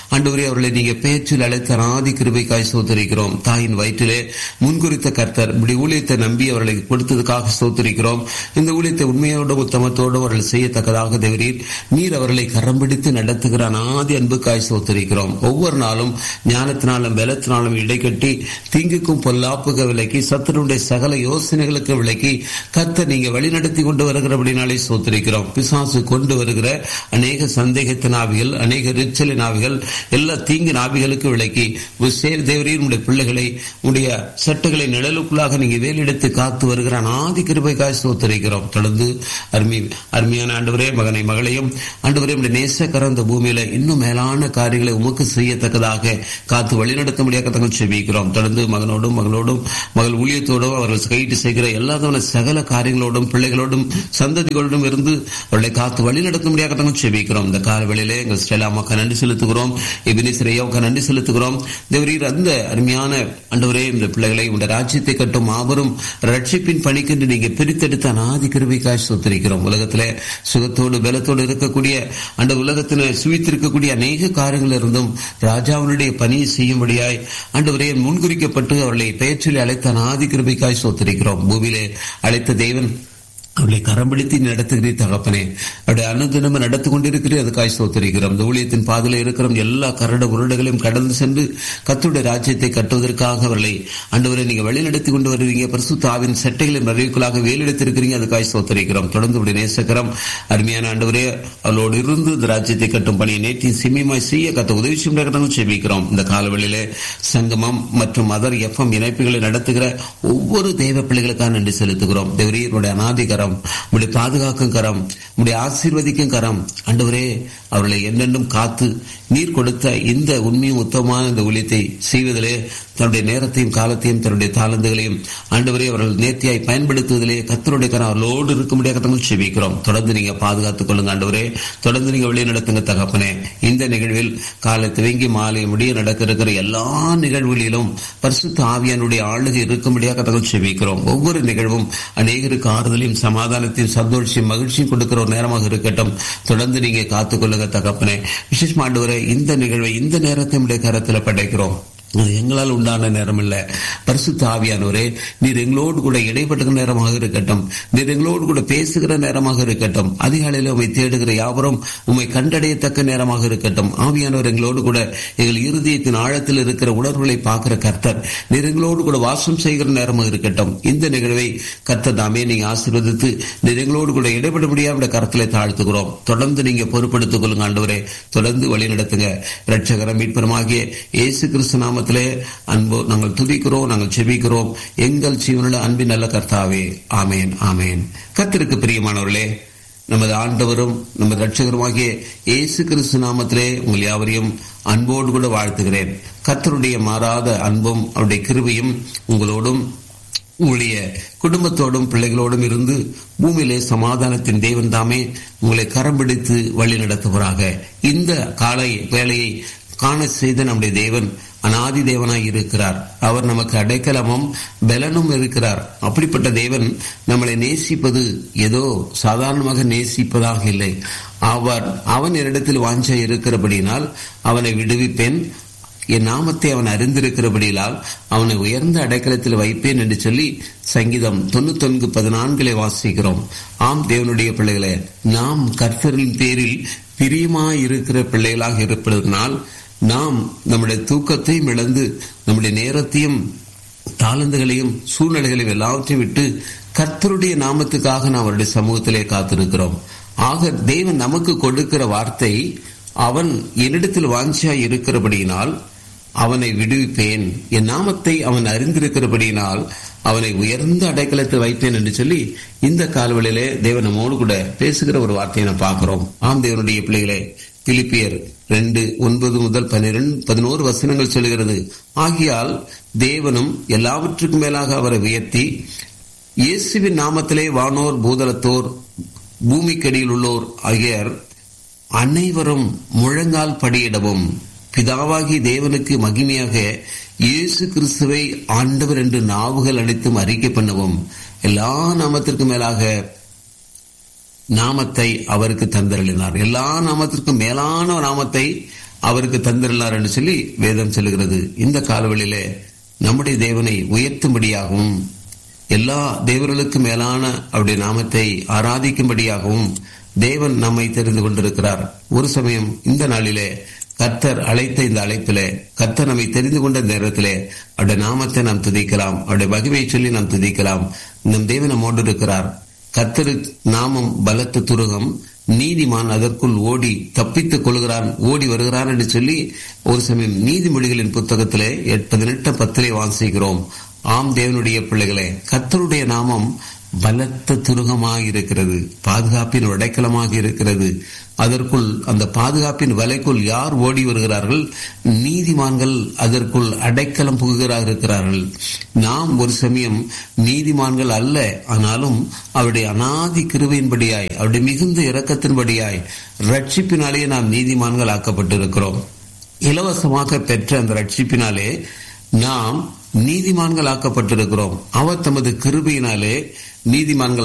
ஆண்டவரே அவர்களை நீங்க பேச்சில் அழைத்த ஆதி கிருபைக்காய் சோதரிக்கிறோம் தாயின் வயிற்றிலே முன்குறித்த கர்த்தர் இப்படி ஊழியத்தை நம்பி அவர்களை கொடுத்ததுக்காக சோதரிக்கிறோம் இந்த ஊழியத்தை உண்மையோடும் உத்தமத்தோடும் அவர்கள் செய்யத்தக்கதாக தேவரீர் நீர் அவர்களை கரம் பிடித்து நடத்துகிற அநாதி அன்புக்காய் சோதரிக்கிறோம் ஒவ்வொரு நாளும் ஞானத்தினாலும் பலத்தினாலும் இடைக்கட்டி தீங்குக்கும் பொல்லாப்புக விலக்கி சத்துருடைய சகல யோசனைகளுக்கு விலக்கி கர்த்தர் நீங்க வழிநடத்தி கொண்டு வருகிறபடினாலே சோதரிக்கிறோம் பிசாசு கொண்டு வருகிற அநேக சந்தேகத்தின் ஆவிகள் அநேக ரிச்சலின் ஆவிகள் எல்லா தீங்கு ஆவிகளுக்கு விலக்கி சேர் தேவரீர் உடைய பிள்ளைகளை உடைய சட்டுகளை நிழலுக்குள்ளாக நீங்க வேலெடுத்து காத்து வருகிற ஆதி கிருபைக்காய் சோத்தரிக்கிறோம் தொடர்ந்து அருமை அருமையான ஆண்டவரே மகனை மகளையும் ஆண்டவரே உடைய நேசக்கர இந்த பூமியில இன்னும் மேலான காரியங்களை உமக்கு செய்யத்தக்கதாக காத்து வழிநடத்த முடியாத செபிக்கிறோம் தொடர்ந்து மகனோடும் மகளோடும் மகள் ஊழியத்தோடும் அவர்கள் கைட்டு செய்கிற எல்லாதவன சகல காரியங்களோடும் பிள்ளைகளோடும் சந்ததிகளோடும் இருந்து அவர்களை காத்து வழி நடத்த முடியாத செபிக்கிறோம் இந்த காலவெளியிலே எங்கள் ஸ்டெலாமாக்க நன்றி செலுத்துகிறோம் எபினிசிரையாவுக்கு நன்றி செலுத்துகிறோம் தேவரீர் அந்த அருமையான ஆண்டவரே இந்த பிள்ளைகளை உங்க ராஜ்யத்தை கட்டும் மாபெரும் ரட்சிப்பின் பணிக்கென்று நீங்க பிரித்தெடுத்த அநாதி கிருபிக்காய் சொத்திருக்கிறோம் உலகத்துல சுகத்தோடு பலத்தோடு இருக்கக்கூடிய அந்த உலகத்துல சுவித்திருக்கக்கூடிய அநேக காரியங்கள் இருந்தும் ராஜாவினுடைய பணியை செய்யும்படியாய் ஆண்டவரே முன்குறிக்கப்பட்டு அவர்களை பெயர்ச்சொல்லி அழைத்த அநாதி கிருபிக்காய் சொத்திருக்கிறோம் பூமியிலே அழைத்த தேவன் அவளை கரம் பிடித்து நடத்துகிறீர் தகப்பனே அவருடைய அனுதினமும் நடத்தி கொண்டிருக்கிறீர் அதுக்காய் சோத்தரிக்கிறோம் இந்த ஊழியத்தின் பாதையில் இருக்கிற எல்லா கரட உருடைகளையும் கடந்து சென்று கத்துடைய ராஜ்யத்தை கட்டுவதற்காக அவர்களை ஆண்டவரை நீங்க வழி நடத்தி கொண்டு வருவீங்க பரிசுத்த ஆவின் சட்டைகளை நிறைவுக்குள்ளாக வேலெடுத்திருக்கிறீங்க அதுக்காய் சோத்தரிக்கிறோம் தொடர்ந்து உடைய நேசக்கரம் அருமையான ஆண்டவரே அவளோடு இருந்து இந்த ராஜ்யத்தை கட்டும் பணியை நேற்று சிம்மியமாய் செய்ய கத்த உதவி செய்யும் செபிக்கிறோம் இந்த காலவெளியிலே சங்கமம் மற்றும் அதர் எஃப்எம் இணைப்புகளை நடத்துகிற ஒவ்வொரு தெய்வ பிள்ளைகளுக்காக நன்றி செலுத்துகிறோம் தேவரீருடைய அநாதிகரம் கரம் உடைய பாதுகாக்கும் கரம் உடைய ஆசீர்வதிக்கும் கரம் ஆண்டவரே அவர்களை என்னென்னும் காத்து நீர் கொடுத்த இந்த உண்மையும் உத்தமமான இந்த ஊழியத்தை செய்வதிலே தன்னுடைய நேரத்தையும் காலத்தையும் தன்னுடைய தாளந்துகளையும் ஆண்டவரே அவர்கள் நேர்த்தியாய் பயன்படுத்துவதிலே கத்தருடைய கரம் அவர்களோடு இருக்க முடியாத செபிக்கிறோம் தொடர்ந்து நீங்க பாதுகாத்துக் கொள்ளுங்க ஆண்டவரே தொடர்ந்து நீங்க வெளியே நடத்துங்க தகப்பனே இந்த நிகழ்வில் காலை துவங்கி மாலை முடிய நடக்க இருக்கிற எல்லா நிகழ்வுகளிலும் பரிசுத்த ஆவியானுடைய ஆளுகை இருக்கும்படியாக தகவல் செபிக்கிறோம் ஒவ்வொரு நிகழ்வும் அநேகருக்கு ஆறுதலையும் சமாதானத்தையும் சந்தோஷம் மகிழ்ச்சியும் கொடுக்கிற ஒரு நேரமாக இருக்கட்டும் தொடர்ந்து நீங்க காத்துக்கொள்ளுங்க தகப்பனே விசேஷமாண்டவரை இந்த நிகழ்வை இந்த நேரத்தை உடைய கரத்தில் படைக்கிறோம் அது எங்களால் உண்டான நேரம் இல்ல பரிசுத்த ஆவியானவரே நீர் எங்களோடு கூட இடைப்பட்டுகிற நேரமாக இருக்கட்டும் நீர் எங்களோடு கூட பேசுகிற நேரமாக இருக்கட்டும் அதிகாலையில் உண்மை தேடுகிற யாவரும் உண்மை கண்டடையத்தக்க நேரமாக இருக்கட்டும் ஆவியானவர் எங்களோடு கூட எங்கள் இருதயத்தின் ஆழத்தில் இருக்கிற உணர்வுகளை பார்க்கிற கர்த்தர் நீர் எங்களோடு கூட வாசம் செய்கிற நேரமாக இருக்கட்டும் இந்த நிகழ்வை கர்த்தர் தாமே நீங்க ஆசீர்வதித்து நீர் எங்களோடு கூட இடைப்பட முடியாத கருத்திலே தாழ்த்துகிறோம் தொடர்ந்து நீங்க பொறுப்படுத்திக் கொள்ளுங்க ஆண்டவரே தொடர்ந்து வழி நடத்துங்க ரட்சகர மீட்பரமாகிய இயேசு கிறிஸ்து நாம நாமத்திலே அன்பு நாங்கள் துதிக்கிறோம் நாங்கள் செபிக்கிறோம் எங்கள் ஜீவனுள்ள அன்பின் நல்ல கர்த்தாவே ஆமேன் ஆமேன் கத்திற்கு பிரியமானவர்களே நமது ஆண்டவரும் நமது ரட்சகருமாகிய இயேசு கிறிஸ்து நாமத்திலே உங்கள் யாவரையும் அன்போடு கூட வாழ்த்துகிறேன் கத்தருடைய மாறாத அன்பும் அவருடைய கிருபையும் உங்களோடும் உங்களுடைய குடும்பத்தோடும் பிள்ளைகளோடும் இருந்து பூமியிலே சமாதானத்தின் தேவன் தாமே உங்களை கரம் பிடித்து வழி நடத்துவராக இந்த காலை வேலையை காண செய்த நம்முடைய தேவன் அனாதி தேவனாய் இருக்கிறார் அவர் நமக்கு அடைக்கலமும் பலனும் இருக்கிறார் அப்படிப்பட்ட தேவன் நம்மளை நேசிப்பது ஏதோ சாதாரணமாக நேசிப்பதாக இல்லை அவர் அவன் என்னிடத்தில் வாஞ்ச இருக்கிறபடினால் அவனை விடுவிப்பேன் என் நாமத்தை அவன் அறிந்திருக்கிறபடியால் அவனை உயர்ந்த அடைக்கலத்தில் வைப்பேன் என்று சொல்லி சங்கீதம் தொண்ணூத்தொன்கு பதினான்களை வாசிக்கிறோம் ஆம் தேவனுடைய பிள்ளைகளே நாம் கர்த்தரின் பேரில் பிரியமாய் இருக்கிற பிள்ளைகளாக இருப்பதனால் நாம் நம்முடைய தூக்கத்தையும் இழந்து நம்முடைய நேரத்தையும் தாளந்துகளையும் சூழ்நிலைகளையும் எல்லாவற்றையும் விட்டு கர்த்தருடைய நாமத்துக்காக நாம் அவருடைய சமூகத்திலே காத்திருக்கிறோம் ஆக தேவன் நமக்கு கொடுக்கிற வார்த்தை அவன் என்னிடத்தில் வாஞ்சியா இருக்கிறபடியினால் அவனை விடுவிப்பேன் என் நாமத்தை அவன் அறிந்திருக்கிறபடியினால் அவனை உயர்ந்த அடைக்கலத்தில் வைப்பேன் என்று சொல்லி இந்த கால்வழியிலே தேவன் நம்மோடு கூட பேசுகிற ஒரு வார்த்தையை நாம் பார்க்கிறோம் ஆம் தேவனுடைய பிள்ளைகளே பிலிப்பியர் ரெண்டு ஒன்பது முதல் பன்னிரண்டு பதினோரு வசனங்கள் சொல்கிறது ஆகியால் தேவனும் எல்லாவற்றுக்கும் மேலாக அவரை உயர்த்தி இயேசுவின் நாமத்திலே வானோர் பூதலத்தோர் பூமிக்கடியில் உள்ளோர் ஆகியோர் அனைவரும் முழங்கால் படியிடவும் பிதாவாகி தேவனுக்கு மகிமையாக இயேசு கிறிஸ்துவை ஆண்டவர் என்று நாவுகள் அனைத்தும் அறிக்கை பண்ணவும் எல்லா நாமத்திற்கும் மேலாக நாமத்தை அவருக்கு தந்தருளினார் எல்லா நாமத்திற்கும் மேலான நாமத்தை அவருக்கு தந்திருந்தார் என்று சொல்லி வேதம் சொல்லுகிறது இந்த காலவெளியிலே நம்முடைய தேவனை உயர்த்தும்படியாகவும் எல்லா தேவர்களுக்கும் மேலான அவருடைய நாமத்தை ஆராதிக்கும்படியாகவும் தேவன் நம்மை தெரிந்து கொண்டிருக்கிறார் ஒரு சமயம் இந்த நாளிலே கர்த்தர் அழைத்த இந்த அழைப்பிலே கர்த்தர் நம்மை தெரிந்து கொண்ட நேரத்திலே அவருடைய நாமத்தை நாம் துதிக்கலாம் அவருடைய மகிமையை சொல்லி நாம் துதிக்கலாம் நம் தேவன் நம்மோடு இருக்கிறார் கர்த்தரு நாமம் பலத்த துருகம் நீதிமான் அதற்குள் ஓடி தப்பித்துக் கொள்கிறான் ஓடி வருகிறான் என்று சொல்லி ஒரு சமயம் நீதிமொழிகளின் புத்தகத்திலே பதினெட்டு பத்திலே வாசிக்கிறோம் ஆம் தேவனுடைய பிள்ளைகளே கர்த்தருடைய நாமம் பலத்த துருகமாக இருக்கிறது பாதுகாப்பின் அடைக்கலமாக இருக்கிறது அதற்குள் அந்த பாதுகாப்பின் வலைக்குள் யார் ஓடி வருகிறார்கள் நீதிமான்கள் அதற்குள் அடைக்கலம் புகுகிறார் இருக்கிறார்கள் நாம் ஒரு சமயம் நீதிமான்கள் அல்ல ஆனாலும் அவருடைய அனாதி கிருவையின்படியாய் அவருடைய மிகுந்த இரக்கத்தின்படியாய் ரட்சிப்பினாலேயே நாம் நீதிமான்கள் ஆக்கப்பட்டிருக்கிறோம் இலவசமாக பெற்ற அந்த ரட்சிப்பினாலே நாம் நீதிமான்கள் ஆக்கப்பட்டிருக்கிறோம் அவர் தமது கிருபையினாலே நீதிமான்கள்